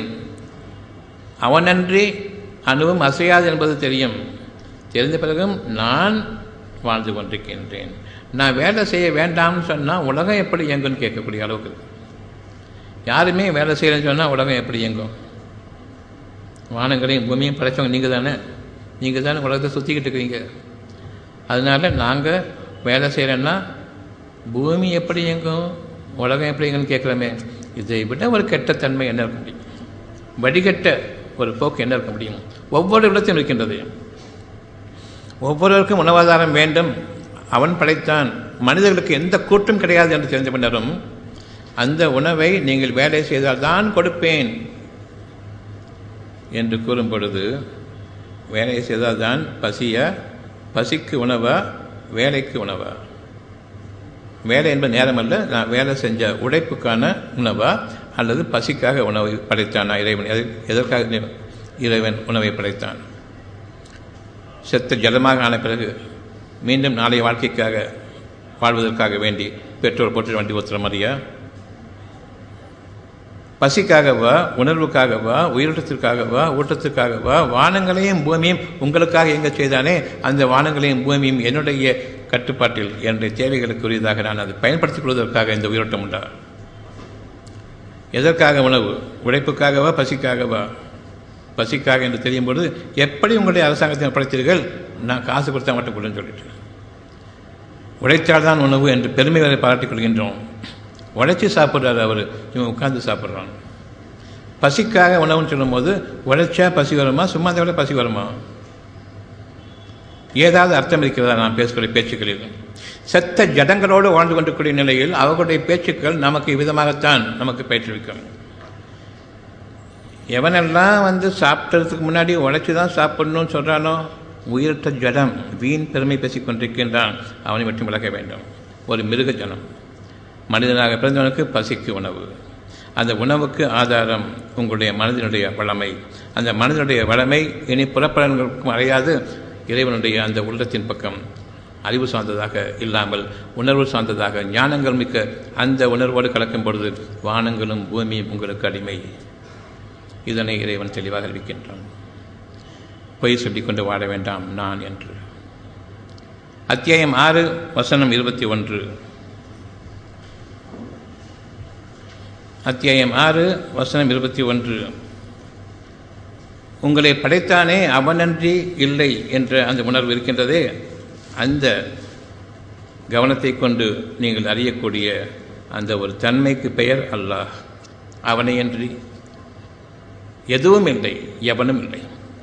அவனன்றி அணுவும் அசையாது என்பது தெரியும் தெரிந்த பிறகும் நான் வாழ்ந்து கொண்டிருக்கின்றேன் நான் வேலை செய்ய வேண்டாம்னு சொன்னால் உலகம் எப்படி இயங்குன்னு கேட்கக்கூடிய அளவுக்கு இருக்கு யாருமே வேலை செய்யலைன்னு சொன்னால் உலகம் எப்படி இயங்கும் வானங்களையும் பூமியும் படைச்சவங்க நீங்கள் தானே நீங்கள் தானே உலகத்தை சுற்றிக்கிட்டு இருக்கிறீங்க அதனால நாங்கள் வேலை செய்கிறோன்னா பூமி எப்படி இயங்கும் உலகம் எப்படி இயங்குன்னு கேட்குறோமே இதை விட ஒரு கெட்ட தன்மை என்ன இருக்க முடியும் வடிகட்ட ஒரு போக்கு என்ன இருக்க முடியும் ஒவ்வொரு இடத்திலும் இருக்கின்றது ஒவ்வொருவருக்கும் உணவாதாரம் வேண்டும் அவன் படைத்தான் மனிதர்களுக்கு எந்த கூட்டும் கிடையாது என்று தெரிந்த பின்னரும் அந்த உணவை நீங்கள் வேலை செய்தால் தான் கொடுப்பேன் என்று கூறும் பொழுது வேலை செய்தால் தான் பசிய பசிக்கு உணவா வேலைக்கு உணவா வேலை என்பது நேரம் அல்ல நான் வேலை செஞ்ச உழைப்புக்கான உணவா அல்லது பசிக்காக உணவை படைத்தானா இறைவன் எதற்காக இறைவன் உணவை படைத்தான் செத்த ஜலமாக ஆன பிறகு மீண்டும் நாளைய வாழ்க்கைக்காக வாழ்வதற்காக வேண்டி பெட்ரோல் போட்டு வண்டி ஓத்துற மாதிரியா பசிக்காகவா உணர்வுக்காகவா உயிரோட்டத்திற்காகவா ஊட்டத்திற்காகவா வானங்களையும் பூமியும் உங்களுக்காக எங்க செய்தானே அந்த வானங்களையும் பூமியும் என்னுடைய கட்டுப்பாட்டில் என்னுடைய தேவைகளுக்குரியதாக நான் அதை பயன்படுத்திக் கொள்வதற்காக இந்த உயிரோட்டம் உண்டா எதற்காக உணவு உழைப்புக்காகவா பசிக்காகவா பசிக்காக என்று தெரியும் பொழுது எப்படி உங்களுடைய அரசாங்கத்தை படைத்தீர்கள் நான் காசு கொடுத்தா மட்டும் கொடுன்னு சொல்லிட்டு உழைத்தால்தான் உணவு என்று பெருமை வரை பாராட்டிக் கொள்கின்றோம் உழைச்சி சாப்பிட்றாரு அவர் இவன் உட்கார்ந்து சாப்பிட்றான் பசிக்காக உணவுன்னு சொல்லும்போது உழைச்சா பசி வருமா சும்மா விட பசி வருமா ஏதாவது அர்த்தம் இருக்கிறதா நான் பேசக்கூடிய பேச்சுக்களில் செத்த ஜடங்களோடு வாழ்ந்து கொண்டிருக்கூடிய நிலையில் அவர்களுடைய பேச்சுக்கள் நமக்கு விதமாகத்தான் நமக்கு பயிற்றுவிக்கும் எவனெல்லாம் வந்து சாப்பிட்றதுக்கு முன்னாடி உழைச்சி தான் சாப்பிடணும்னு சொல்கிறானோ உயிரற்ற ஜடம் வீண் பெருமை பேசிக் கொண்டிருக்கின்றான் அவனை மட்டும் விளக்க வேண்டும் ஒரு மிருக ஜனம் மனிதனாக பிறந்தவனுக்கு பசிக்கு உணவு அந்த உணவுக்கு ஆதாரம் உங்களுடைய மனதினுடைய வளமை அந்த மனதினுடைய வளமை இனி புறப்படங்களுக்கும் அறையாது இறைவனுடைய அந்த உள்ளத்தின் பக்கம் அறிவு சார்ந்ததாக இல்லாமல் உணர்வு சார்ந்ததாக ஞானங்கள் மிக்க அந்த உணர்வோடு கலக்கும் பொழுது வானங்களும் பூமியும் உங்களுக்கு அடிமை இதனை இறைவன் தெளிவாக அறிவிக்கின்றான் பொய் சொல்லிக்கொண்டு வாழ வேண்டாம் நான் என்று அத்தியாயம் ஆறு வசனம் இருபத்தி ஒன்று அத்தியாயம் ஆறு வசனம் இருபத்தி ஒன்று உங்களை படைத்தானே அவனன்றி இல்லை என்ற அந்த உணர்வு இருக்கின்றதே அந்த கவனத்தை கொண்டு நீங்கள் அறியக்கூடிய அந்த ஒரு தன்மைக்கு பெயர் அல்லாஹ் அவனையன்றி எதுவும் இல்லை எவனும் இல்லை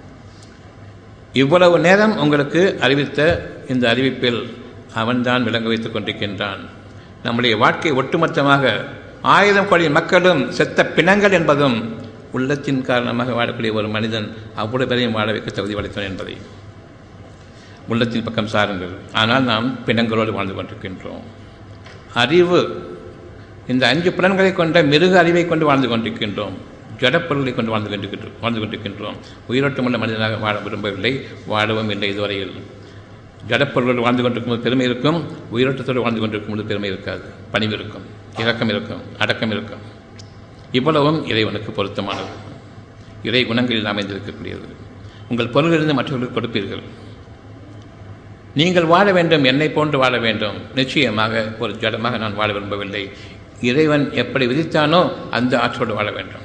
இவ்வளவு நேரம் உங்களுக்கு அறிவித்த இந்த அறிவிப்பில் அவன்தான் விளங்க வைத்துக் கொண்டிருக்கின்றான் நம்முடைய வாழ்க்கை ஒட்டுமொத்தமாக ஆயிரம் கோடி மக்களும் செத்த பிணங்கள் என்பதும் உள்ளத்தின் காரணமாக வாழக்கூடிய ஒரு மனிதன் அவ்வளவு பேரையும் வாழ வைக்க தகுதி படைத்தான் என்பதை உள்ளத்தின் பக்கம் சாருங்கள் ஆனால் நாம் பிணங்களோடு வாழ்ந்து கொண்டிருக்கின்றோம் அறிவு இந்த அஞ்சு புலன்களை கொண்ட மிருக அறிவை கொண்டு வாழ்ந்து கொண்டிருக்கின்றோம் ஜடப்பொருள்களை கொண்டு வாழ்ந்து கொண்டிருக்கின்றோம் வாழ்ந்து கொண்டிருக்கின்றோம் உயிரோட்டமுள்ள மனிதனாக வாழ விரும்பவில்லை வாழவும் இல்லை இதுவரையில் ஜடப்பொருளோடு வாழ்ந்து கொண்டிருக்கும் போது பெருமை இருக்கும் உயிரோட்டத்தோடு வாழ்ந்து கொண்டிருக்கும் போது பெருமை இருக்காது பணிவு இருக்கும் இறக்கம் இருக்கும் அடக்கம் இருக்கும் இவ்வளவும் இறைவனுக்கு பொருத்தமானது இறை குணங்களில் அமைந்திருக்கக்கூடியது உங்கள் பொருளிலிருந்து மற்றவர்களுக்கு கொடுப்பீர்கள் நீங்கள் வாழ வேண்டும் என்னை போன்று வாழ வேண்டும் நிச்சயமாக ஒரு ஜடமாக நான் வாழ விரும்பவில்லை இறைவன் எப்படி விதித்தானோ அந்த ஆற்றோடு வாழ வேண்டும்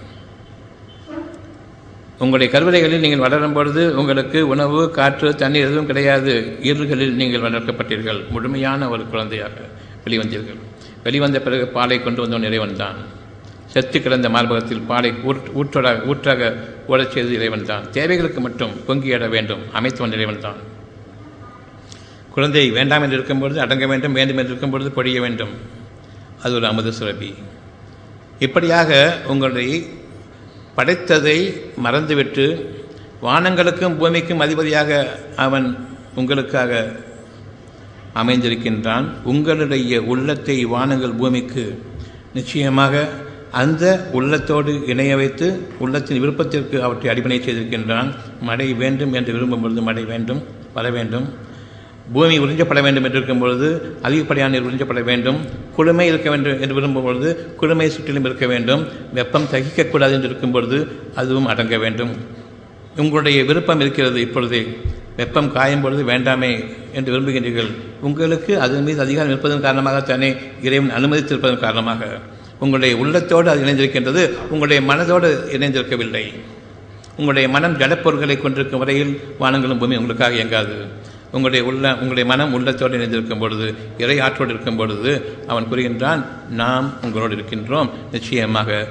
உங்களுடைய கருவறைகளில் நீங்கள் வளரும் பொழுது உங்களுக்கு உணவு காற்று தண்ணீர் எதுவும் கிடையாது ஈரல்களில் நீங்கள் வளர்க்கப்பட்டீர்கள் முழுமையான ஒரு குழந்தையாக வெளிவந்தீர்கள் வெளிவந்த பிறகு பாலை கொண்டு வந்தவன் இறைவன் தான் செத்து கிடந்த மார்பகத்தில் பாலை ஊற்றாக ஊற்றாக ஓடச் செய்து இறைவன் தான் தேவைகளுக்கு மட்டும் பொங்கியிட வேண்டும் அமைத்தவன் இறைவன் தான் குழந்தை வேண்டாம் என்று இருக்கும்பொழுது அடங்க வேண்டும் வேண்டும் என்று இருக்கும்பொழுது பொழிய வேண்டும் அது ஒரு அமுத சுரபி இப்படியாக உங்களுடைய படைத்ததை மறந்துவிட்டு வானங்களுக்கும் பூமிக்கும் அதிபதியாக அவன் உங்களுக்காக அமைந்திருக்கின்றான் உங்களுடைய உள்ளத்தை வானங்கள் பூமிக்கு நிச்சயமாக அந்த உள்ளத்தோடு இணைய வைத்து உள்ளத்தின் விருப்பத்திற்கு அவற்றை அடிப்படை செய்திருக்கின்றான் மழை வேண்டும் என்று விரும்பும் பொழுது மழை வேண்டும் வர வேண்டும் பூமி உறிஞ்சப்பட வேண்டும் என்று இருக்கும் பொழுது அதிகப்படியான நீர் உறிஞ்சப்பட வேண்டும் குளுமை இருக்க வேண்டும் என்று விரும்பும் பொழுது குளுமை சுற்றிலும் இருக்க வேண்டும் வெப்பம் தகிக்கக்கூடாது என்று இருக்கும் பொழுது அதுவும் அடங்க வேண்டும் உங்களுடைய விருப்பம் இருக்கிறது இப்பொழுதே வெப்பம் காயும் பொழுது வேண்டாமே என்று விரும்புகின்றீர்கள் உங்களுக்கு அதன் மீது அதிகாரம் இருப்பதன் காரணமாகத்தானே இறைவன் அனுமதித்திருப்பதன் காரணமாக உங்களுடைய உள்ளத்தோடு அது இணைந்திருக்கின்றது உங்களுடைய மனதோடு இணைந்திருக்கவில்லை உங்களுடைய மனம் ஜடப்பொருட்களை கொண்டிருக்கும் வரையில் வானங்களும் பூமி உங்களுக்காக இயங்காது உங்களுடைய உள்ள உங்களுடைய மனம் உள்ளத்தோடு இணைந்திருக்கும் பொழுது இறை ஆற்றோடு இருக்கும் பொழுது அவன் கூறுகின்றான் நாம் உங்களோடு இருக்கின்றோம் நிச்சயமாக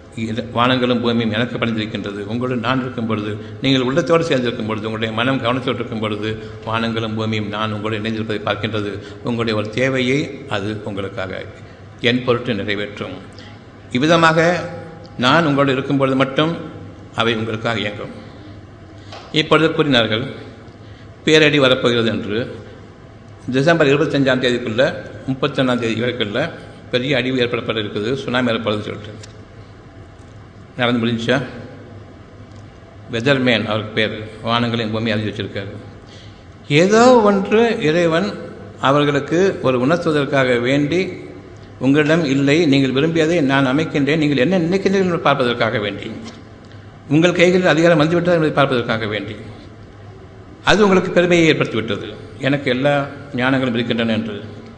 இர- வானங்களும் பூமியும் எனக்கு பணிந்திருக்கின்றது உங்களோடு நான் இருக்கும் பொழுது நீங்கள் உள்ளத்தோடு சேர்ந்திருக்கும் பொழுது உங்களுடைய மனம் கவனத்தோடு இருக்கும் பொழுது வானங்களும் பூமியும் நான் உங்களோடு இணைந்திருப்பதை பார்க்கின்றது உங்களுடைய ஒரு தேவையை அது உங்களுக்காக என் பொருட்டு நிறைவேற்றும் இவ்விதமாக நான் உங்களோடு இருக்கும் பொழுது மட்டும் அவை உங்களுக்காக இயங்கும் இப்பொழுது கூறினார்கள் பேரடி வரப்போகிறது என்று டிசம்பர் இருபத்தஞ்சாம் தேதிக்குள்ள முப்பத்தொன்னாம் தேதி வரைக்குள்ள பெரிய அழிவு ஏற்படப்பட இருக்குது சுனாமி ஏற்படுறது சொல்லிட்டு நடந்து முடிஞ்சா வெதர்மேன் அவருக்கு பேர் வானங்களையும் பூமி அறிஞ்சு வச்சிருக்காரு ஏதோ ஒன்று இறைவன் அவர்களுக்கு ஒரு உணர்த்துவதற்காக வேண்டி உங்களிடம் இல்லை நீங்கள் விரும்பியதை நான் அமைக்கின்றேன் நீங்கள் என்ன நினைக்கின்றீர்கள் என்று பார்ப்பதற்காக வேண்டி உங்கள் கைகளில் அதிகாரம் வந்துவிட்டது என்பதை பார்ப்பதற்காக வேண்டி அது உங்களுக்கு பெருமையை ஏற்படுத்திவிட்டது எனக்கு எல்லா ஞானங்களும் இருக்கின்றன என்று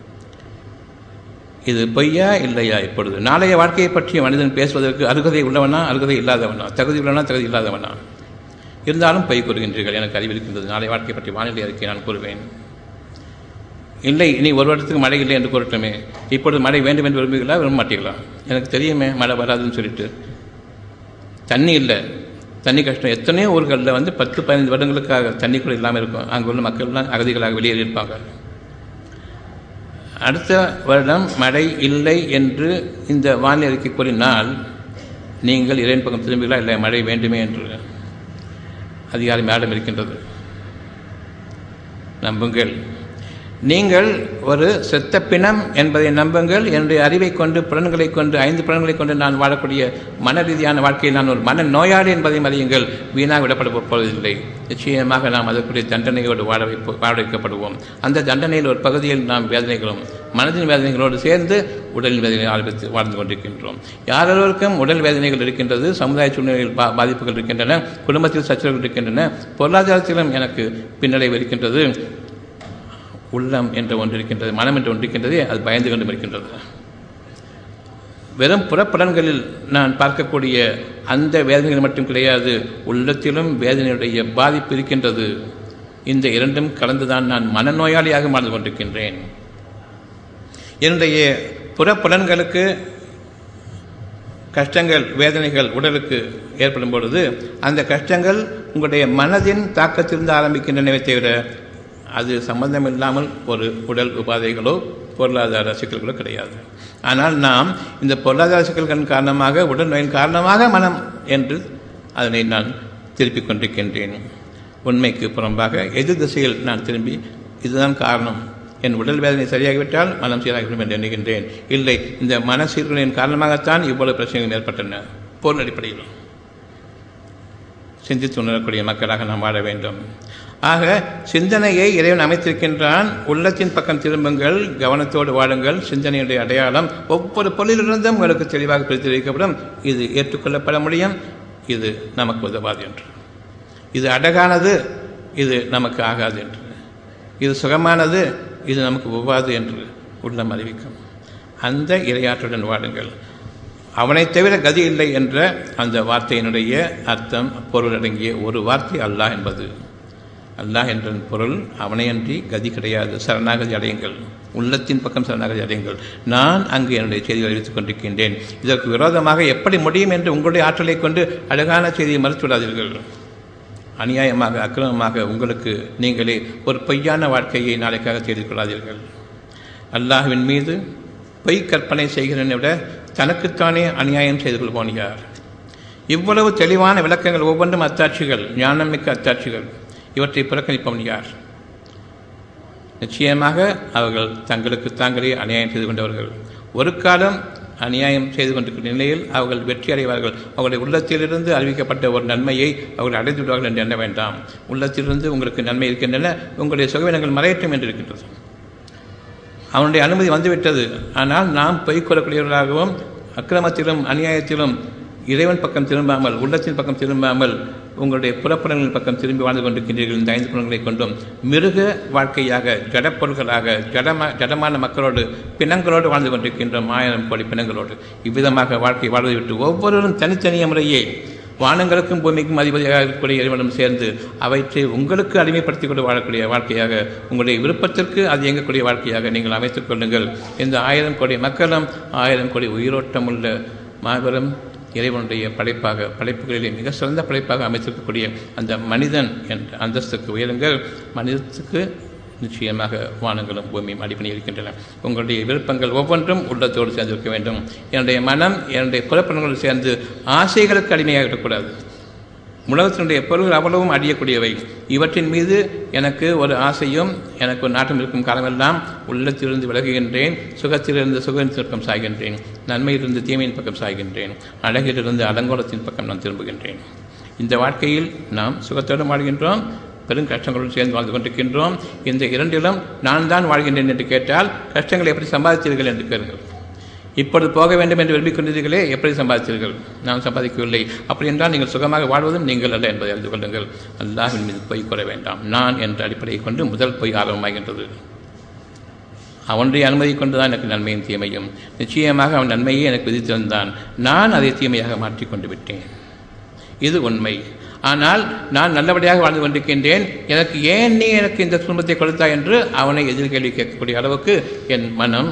இது பொய்யா இல்லையா இப்பொழுது நாளைய வாழ்க்கையை பற்றிய மனிதன் பேசுவதற்கு அருகதை உள்ளவனா அருகதை இல்லாதவனா தகுதி உள்ளவனா தகுதி இல்லாதவனா இருந்தாலும் பொய் கூறுகின்றீர்கள் எனக்கு அறிவிருக்கின்றது நாளை வாழ்க்கை பற்றி வானிலை அறிக்கை நான் கூறுவேன் இல்லை இனி ஒரு வருடத்துக்கு மழை இல்லை என்று கூறட்டுமே இப்பொழுது மழை வேண்டும் என்று விரும்புகிறீர்களா விரும்ப மாட்டீங்களா எனக்கு தெரியுமே மழை வராதுன்னு சொல்லிட்டு தண்ணி இல்லை தண்ணி கஷ்டம் எத்தனையோ ஊர்களில் வந்து பத்து பதினைந்து வருடங்களுக்காக தண்ணி கூட இல்லாமல் இருக்கும் அங்கே உள்ள மக்கள்லாம் அகதிகளாக வெளியேறி இருப்பாங்க அடுத்த வருடம் மழை இல்லை என்று இந்த வானிலை அறிக்கை கூறினால் நீங்கள் இறைவன் பக்கம் திரும்புகிறா இல்லை மழை வேண்டுமே என்று அதிகாரம் யாரிடம் இருக்கின்றது நம்புங்கள் நீங்கள் ஒரு செத்த பிணம் என்பதை நம்புங்கள் என்னுடைய அறிவை கொண்டு புலன்களை கொண்டு ஐந்து புலன்களை கொண்டு நான் வாழக்கூடிய மன ரீதியான வாழ்க்கையில் நான் ஒரு மன நோயாளி என்பதை அறியுங்கள் வீணாக விடப்பட போவதில்லை நிச்சயமாக நாம் அதற்குரிய தண்டனையோடு வாழ வைப்போ வாழ வைக்கப்படுவோம் அந்த தண்டனையில் ஒரு பகுதியில் நாம் வேதனைகளும் மனதின் வேதனைகளோடு சேர்ந்து உடலின் வேதனை ஆரம்பித்து வாழ்ந்து கொண்டிருக்கின்றோம் யாரொருவருக்கும் உடல் வேதனைகள் இருக்கின்றது சமுதாய சூழ்நிலையில் பா பாதிப்புகள் இருக்கின்றன குடும்பத்தில் சச்சரவுகள் இருக்கின்றன பொருளாதாரத்திலும் எனக்கு பின்னடைவு இருக்கின்றது உள்ளம் என்ற ஒன்று இருக்கின்றது மனம் என்று ஒன்று இருக்கின்றது அது பயந்து கொண்டும் இருக்கின்றது வெறும் புறப்படன்களில் நான் பார்க்கக்கூடிய அந்த வேதனைகள் மட்டும் கிடையாது உள்ளத்திலும் வேதனையுடைய பாதிப்பு இருக்கின்றது இந்த இரண்டும் கலந்துதான் நான் மனநோயாளியாக வாழ்ந்து கொண்டிருக்கின்றேன் என்னுடைய புறப்புலன்களுக்கு கஷ்டங்கள் வேதனைகள் உடலுக்கு ஏற்படும் பொழுது அந்த கஷ்டங்கள் உங்களுடைய மனதின் தாக்கத்திலிருந்து ஆரம்பிக்கின்றனவே தவிர அது சம்பந்தம் இல்லாமல் ஒரு உடல் உபாதைகளோ பொருளாதார சிக்கல்களோ கிடையாது ஆனால் நாம் இந்த பொருளாதார சிக்கல்களின் காரணமாக உடல் நோயின் காரணமாக மனம் என்று அதனை நான் திருப்பிக் கொண்டிருக்கின்றேன் உண்மைக்கு புறம்பாக எதிர் திசையில் நான் திரும்பி இதுதான் காரணம் என் உடல் வேதனை சரியாகிவிட்டால் மனம் சீராகிவிடும் என்று எண்ணுகின்றேன் இல்லை இந்த மன சீர்களின் காரணமாகத்தான் இவ்வளவு பிரச்சனைகள் ஏற்பட்டன பொருள் அடிப்படையில் சிந்தித்து உணரக்கூடிய மக்களாக நாம் வாழ வேண்டும் ஆக சிந்தனையை இறைவன் அமைத்திருக்கின்றான் உள்ளத்தின் பக்கம் திரும்புங்கள் கவனத்தோடு வாழுங்கள் சிந்தனையுடைய அடையாளம் ஒவ்வொரு பொருளிலிருந்தும் உங்களுக்கு தெளிவாக பிரித்திருக்கப்படும் இது ஏற்றுக்கொள்ளப்பட முடியும் இது நமக்கு உதவாது என்று இது அழகானது இது நமக்கு ஆகாது என்று இது சுகமானது இது நமக்கு ஒவ்வாது என்று உள்ளம் அறிவிக்கும் அந்த இரையாற்றுடன் வாடுங்கள் அவனை தவிர கதி இல்லை என்ற அந்த வார்த்தையினுடைய அர்த்தம் பொருள் அடங்கிய ஒரு வார்த்தை அல்லாஹ் என்பது அல்லாஹ் என்ற பொருள் அவனையன்றி கதி கிடையாது சரணாகதி அடையுங்கள் உள்ளத்தின் பக்கம் சரணாகதி அடையுங்கள் நான் அங்கு என்னுடைய செய்திகளை அறிவித்துக் கொண்டிருக்கின்றேன் இதற்கு விரோதமாக எப்படி முடியும் என்று உங்களுடைய ஆற்றலை கொண்டு அழகான செய்தியை மறுத்துவிடாதீர்கள் அநியாயமாக அக்கிரமமாக உங்களுக்கு நீங்களே ஒரு பொய்யான வாழ்க்கையை நாளைக்காக செய்து கொள்ளாதீர்கள் அல்லாஹுவின் மீது பொய் கற்பனை செய்கிறேன் விட தனக்குத்தானே அநியாயம் செய்து கொள்வோன் யார் இவ்வளவு தெளிவான விளக்கங்கள் ஒவ்வொன்றும் அத்தாட்சிகள் ஞானமிக்க அத்தாட்சிகள் இவற்றை புறக்கணிப்பவன் யார் நிச்சயமாக அவர்கள் தங்களுக்கு தாங்களே அநியாயம் செய்து கொண்டவர்கள் ஒரு காலம் அநியாயம் செய்து கொண்டிருக்கிற நிலையில் அவர்கள் வெற்றி அடைவார்கள் அவர்களுடைய உள்ளத்திலிருந்து அறிவிக்கப்பட்ட ஒரு நன்மையை அவர்கள் அடைந்து விடுவார்கள் என்று எண்ண வேண்டாம் உள்ளத்திலிருந்து உங்களுக்கு நன்மை இருக்கின்றன உங்களுடைய சுகவீனங்கள் மறையட்டும் என்று இருக்கின்றது அவனுடைய அனுமதி வந்துவிட்டது ஆனால் நாம் பொய் கூறக்கூடியவர்களாகவும் அக்கிரமத்திலும் அநியாயத்திலும் இறைவன் பக்கம் திரும்பாமல் உள்ளத்தின் பக்கம் திரும்பாமல் உங்களுடைய புறப்புறங்களின் பக்கம் திரும்பி வாழ்ந்து கொண்டிருக்கின்றீர்கள் இந்த ஐந்து புலங்களை கொண்டும் மிருக வாழ்க்கையாக ஜடப்பொருள்களாக ஜடமா ஜடமான மக்களோடு பிணங்களோடு வாழ்ந்து கொண்டிருக்கின்றோம் ஆயிரம் கோடி பிணங்களோடு இவ்விதமாக வாழ்க்கை வாழ்வதை விட்டு ஒவ்வொருவரும் தனித்தனிய முறையே வானங்களுக்கும் பூமிக்கும் அதிபதியாக இருக்கக்கூடிய இறைவனும் சேர்ந்து அவற்றை உங்களுக்கு அடிமைப்படுத்திக் கொண்டு வாழக்கூடிய வாழ்க்கையாக உங்களுடைய விருப்பத்திற்கு அது இயங்கக்கூடிய வாழ்க்கையாக நீங்கள் அமைத்துக் கொள்ளுங்கள் இந்த ஆயிரம் கோடி மக்களும் ஆயிரம் கோடி உயிரோட்டமுள்ள மாபெரும் இறைவனுடைய படைப்பாக படைப்புகளிலே மிக சிறந்த படைப்பாக அமைத்திருக்கக்கூடிய அந்த மனிதன் என்ற அந்தஸ்துக்கு உயருங்கள் மனிதத்துக்கு நிச்சயமாக வானங்களும் பூமியும் அடிப்படை இருக்கின்றன உங்களுடைய விருப்பங்கள் ஒவ்வொன்றும் உள்ளத்தோடு சேர்ந்திருக்க வேண்டும் என்னுடைய மனம் என்னுடைய புறப்பணங்களோடு சேர்ந்து ஆசைகளுக்கு அடிமையாக இருக்கக்கூடாது உலகத்தினுடைய பொருள்கள் அவ்வளவும் அழியக்கூடியவை இவற்றின் மீது எனக்கு ஒரு ஆசையும் எனக்கு ஒரு நாட்டம் இருக்கும் காலமெல்லாம் உள்ளத்திலிருந்து விலகுகின்றேன் சுகத்திலிருந்து சுகத்தின் பக்கம் சாய்கின்றேன் நன்மையிலிருந்து தீமையின் பக்கம் சாய்கின்றேன் அழகிலிருந்து அலங்கோலத்தின் பக்கம் நான் திரும்புகின்றேன் இந்த வாழ்க்கையில் நாம் சுகத்தோடு வாழ்கின்றோம் பெரும் கஷ்டங்களுடன் சேர்ந்து வாழ்ந்து கொண்டிருக்கின்றோம் இந்த இரண்டிலும் நான் தான் வாழ்கின்றேன் என்று கேட்டால் கஷ்டங்களை எப்படி சம்பாதித்தீர்கள் என்று கேளுங்கள் இப்பொழுது போக வேண்டும் என்று விரும்பிக் கொண்டீர்களே எப்படி சம்பாதித்தீர்கள் நான் சம்பாதிக்கவில்லை அப்படி என்றால் நீங்கள் சுகமாக வாழ்வதும் நீங்கள் அல்ல என்பதை அறிந்து கொள்ளுங்கள் அல்லாஹின் மீது பொய் கூற வேண்டாம் நான் என்ற அடிப்படையை கொண்டு முதல் பொய் ஆரம்பமாகின்றது அவனுடைய அனுமதி கொண்டுதான் எனக்கு நன்மையும் தீமையும் நிச்சயமாக அவன் நன்மையை எனக்கு விதித்திருந்தான் நான் அதை தீமையாக மாற்றிக்கொண்டு விட்டேன் இது உண்மை ஆனால் நான் நல்லபடியாக வாழ்ந்து கொண்டிருக்கின்றேன் எனக்கு ஏன் நீ எனக்கு இந்த துன்பத்தை கொடுத்தாய் என்று அவனை எதிர்கேள்வி கேட்கக்கூடிய அளவுக்கு என் மனம்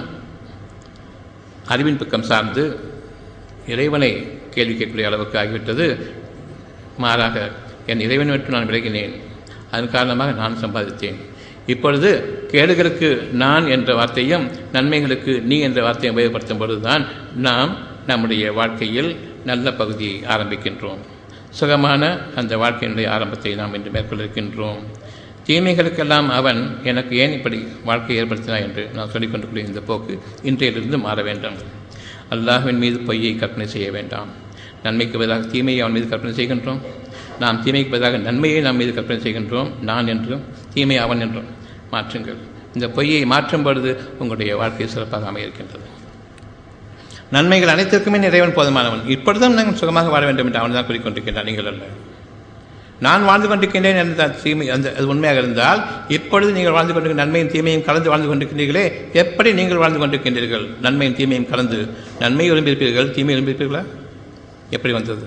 அறிவின் பக்கம் சார்ந்து இறைவனை கேள்வி கேட்கக்கூடிய அளவுக்கு ஆகிவிட்டது மாறாக என் இறைவனை விட்டு நான் விலகினேன் அதன் காரணமாக நான் சம்பாதித்தேன் இப்பொழுது கேடுகளுக்கு நான் என்ற வார்த்தையும் நன்மைகளுக்கு நீ என்ற வார்த்தையை உபயோகப்படுத்தும் பொழுதுதான் நாம் நம்முடைய வாழ்க்கையில் நல்ல பகுதியை ஆரம்பிக்கின்றோம் சுகமான அந்த வாழ்க்கையினுடைய ஆரம்பத்தை நாம் இன்று மேற்கொண்டிருக்கின்றோம் தீமைகளுக்கெல்லாம் அவன் எனக்கு ஏன் இப்படி வாழ்க்கை ஏற்படுத்தினான் என்று நான் சொல்லிக்கொண்டிருக்கிற இந்த போக்கு இன்றையிலிருந்து மாற வேண்டும் அல்லாஹ்வின் மீது பொய்யை கற்பனை செய்ய வேண்டாம் நன்மைக்கு பதிலாக தீமையை அவன் மீது கற்பனை செய்கின்றோம் நாம் தீமைக்கு பதிலாக நன்மையை நாம் மீது கற்பனை செய்கின்றோம் நான் என்றும் தீமை அவன் என்றும் மாற்றுங்கள் இந்த பொய்யை மாற்றும் பொழுது உங்களுடைய வாழ்க்கை சிறப்பாக அமையிருக்கின்றது நன்மைகள் அனைத்திற்குமே நிறைவன் போதுமானவன் இப்பொழுதும் நாங்கள் சுகமாக வாழ வேண்டும் என்று அவன் தான் கூறிக்கொண்டிருக்கின்றான் நீங்கள் அல்ல நான் வாழ்ந்து கொண்டிருக்கின்றேன் என்ற தீமை அந்த அது உண்மையாக இருந்தால் இப்பொழுது நீங்கள் வாழ்ந்து கொண்டிருக்கிற நன்மையும் தீமையும் கலந்து வாழ்ந்து கொண்டிருக்கின்றீர்களே எப்படி நீங்கள் வாழ்ந்து கொண்டிருக்கின்றீர்கள் நன்மையும் தீமையும் கலந்து நன்மை விரும்பியிருப்பீர்கள் தீமை விரும்பியிருப்பீர்களா எப்படி வந்தது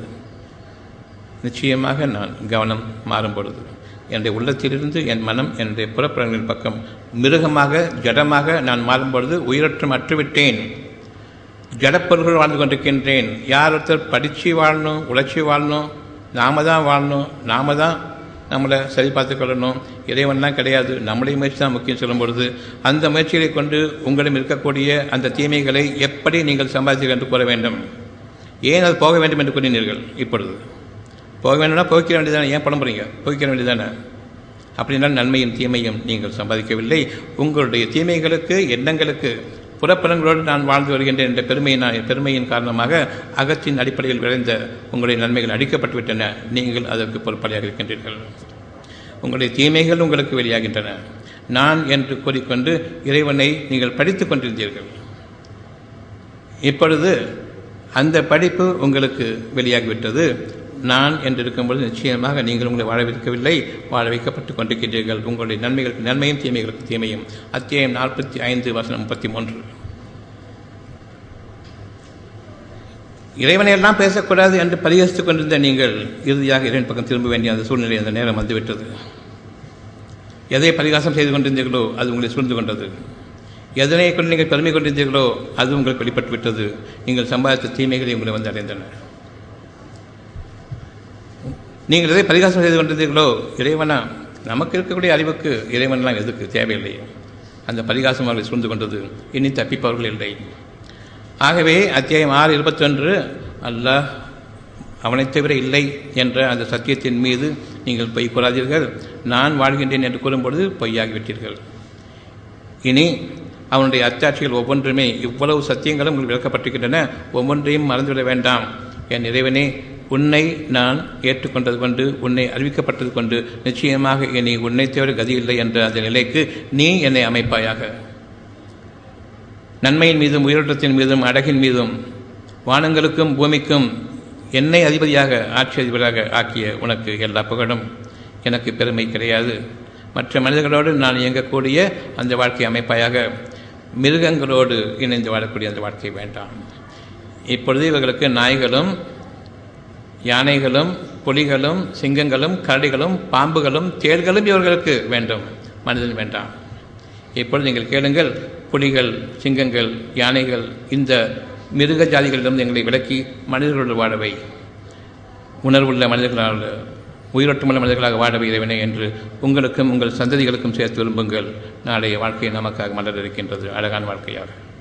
நிச்சயமாக நான் கவனம் மாறும் பொழுது என்னுடைய உள்ளத்திலிருந்து என் மனம் என்னுடைய புறப்புறங்களின் பக்கம் மிருகமாக ஜடமாக நான் மாறும் பொழுது உயிரற்றம் அற்றுவிட்டேன் ஜடப்பொருள்கள் வாழ்ந்து கொண்டிருக்கின்றேன் யார் ஒருத்தர் படித்து வாழணும் உழைச்சி வாழணும் நாம தான் வாழணும் நாம தான் நம்மளை சரி பார்த்து கொள்ளணும் இறைவன்லாம் கிடையாது நம்முடைய முயற்சி தான் முக்கியம் சொல்லும் பொழுது அந்த முயற்சிகளை கொண்டு உங்களிடம் இருக்கக்கூடிய அந்த தீமைகளை எப்படி நீங்கள் சம்பாதித்தீர்கள் என்று கூற வேண்டும் ஏன் அது போக வேண்டும் என்று கூறினீர்கள் இப்பொழுது போக வேண்டும்னா போய்க்க வேண்டியதானே ஏன் புலம்புறீங்க போய்க்க வேண்டியதானே அப்படின்னா நன்மையும் தீமையும் நீங்கள் சம்பாதிக்கவில்லை உங்களுடைய தீமைகளுக்கு எண்ணங்களுக்கு புறப்பலங்களோடு நான் வாழ்ந்து வருகின்றேன் என்ற பெருமையை நான் பெருமையின் காரணமாக அகத்தின் அடிப்படையில் விளைந்த உங்களுடைய நன்மைகள் அடிக்கப்பட்டுவிட்டன நீங்கள் அதற்கு பொறுப்பாளியாக இருக்கின்றீர்கள் உங்களுடைய தீமைகள் உங்களுக்கு வெளியாகின்றன நான் என்று கூறிக்கொண்டு இறைவனை நீங்கள் படித்து கொண்டிருந்தீர்கள் இப்பொழுது அந்த படிப்பு உங்களுக்கு வெளியாகிவிட்டது நான் என்று இருக்கும்பொழுது நிச்சயமாக நீங்கள் உங்களை வாழ வைக்கவில்லை வாழ வைக்கப்பட்டு கொண்டிருக்கின்றீர்கள் உங்களுடைய நன்மைகளுக்கு நன்மையும் தீமைகளுக்கு தீமையும் அத்தியாயம் நாற்பத்தி ஐந்து வசனம் முப்பத்தி மூன்று இறைவனை எல்லாம் பேசக்கூடாது என்று பரிகசித்துக் கொண்டிருந்த நீங்கள் இறுதியாக இறைவன் பக்கம் திரும்ப வேண்டிய அந்த சூழ்நிலை அந்த நேரம் வந்துவிட்டது எதை பரிகாசம் செய்து கொண்டிருந்தீர்களோ அது உங்களை சூழ்ந்து கொண்டது எதனை கொண்டு நீங்கள் பெருமை கொண்டிருந்தீர்களோ அது உங்களுக்கு வெளிப்பட்டு விட்டது நீங்கள் சம்பாதித்த தீமைகளை உங்களை வந்து அடைந்தன நீங்கள் எதை பரிகாசம் செய்து கொண்டிருந்தீர்களோ இறைவனா நமக்கு இருக்கக்கூடிய அறிவுக்கு இறைவன்லாம் எதுக்கு தேவையில்லை அந்த பரிகாசம் அவர்களை சூழ்ந்து கொண்டது இனி தப்பிப்பவர்கள் இல்லை ஆகவே அத்தியாயம் ஆறு இருபத்தொன்று அல்லாஹ் அவனைத் தவிர இல்லை என்ற அந்த சத்தியத்தின் மீது நீங்கள் பொய் கூறாதீர்கள் நான் வாழ்கின்றேன் என்று கூறும்பொழுது பொய்யாகிவிட்டீர்கள் இனி அவனுடைய அத்தாட்சிகள் ஒவ்வொன்றுமே இவ்வளவு சத்தியங்களும் உங்களுக்கு விளக்கப்பட்டிருக்கின்றன ஒவ்வொன்றையும் மறந்துவிட வேண்டாம் என் இறைவனே உன்னை நான் ஏற்றுக்கொண்டது கொண்டு உன்னை அறிவிக்கப்பட்டது கொண்டு நிச்சயமாக இனி உன்னை தவிர கதி இல்லை என்ற அந்த நிலைக்கு நீ என்னை அமைப்பாயாக நன்மையின் மீதும் உயிரோட்டத்தின் மீதும் அழகின் மீதும் வானங்களுக்கும் பூமிக்கும் என்னை அதிபதியாக ஆட்சி அதிபராக ஆக்கிய உனக்கு எல்லா புகழும் எனக்கு பெருமை கிடையாது மற்ற மனிதர்களோடு நான் இயங்கக்கூடிய அந்த வாழ்க்கை அமைப்பாயாக மிருகங்களோடு இணைந்து வாழக்கூடிய அந்த வாழ்க்கை வேண்டாம் இப்பொழுது இவர்களுக்கு நாய்களும் யானைகளும் புலிகளும் சிங்கங்களும் கரடிகளும் பாம்புகளும் தேள்களும் இவர்களுக்கு வேண்டும் மனிதன் வேண்டாம் இப்பொழுது நீங்கள் கேளுங்கள் புலிகள் சிங்கங்கள் யானைகள் இந்த மிருக ஜாதிகளிடம் எங்களை விலக்கி மனிதர்களோடு வாழவை உணர்வுள்ள மனிதர்களால் உயிரோட்டமுள்ள மனிதர்களாக வாழவை இறைவனை என்று உங்களுக்கும் உங்கள் சந்ததிகளுக்கும் சேர்த்து விரும்புங்கள் நாளைய வாழ்க்கை நமக்காக மலர் இருக்கின்றது அழகான வாழ்க்கையாக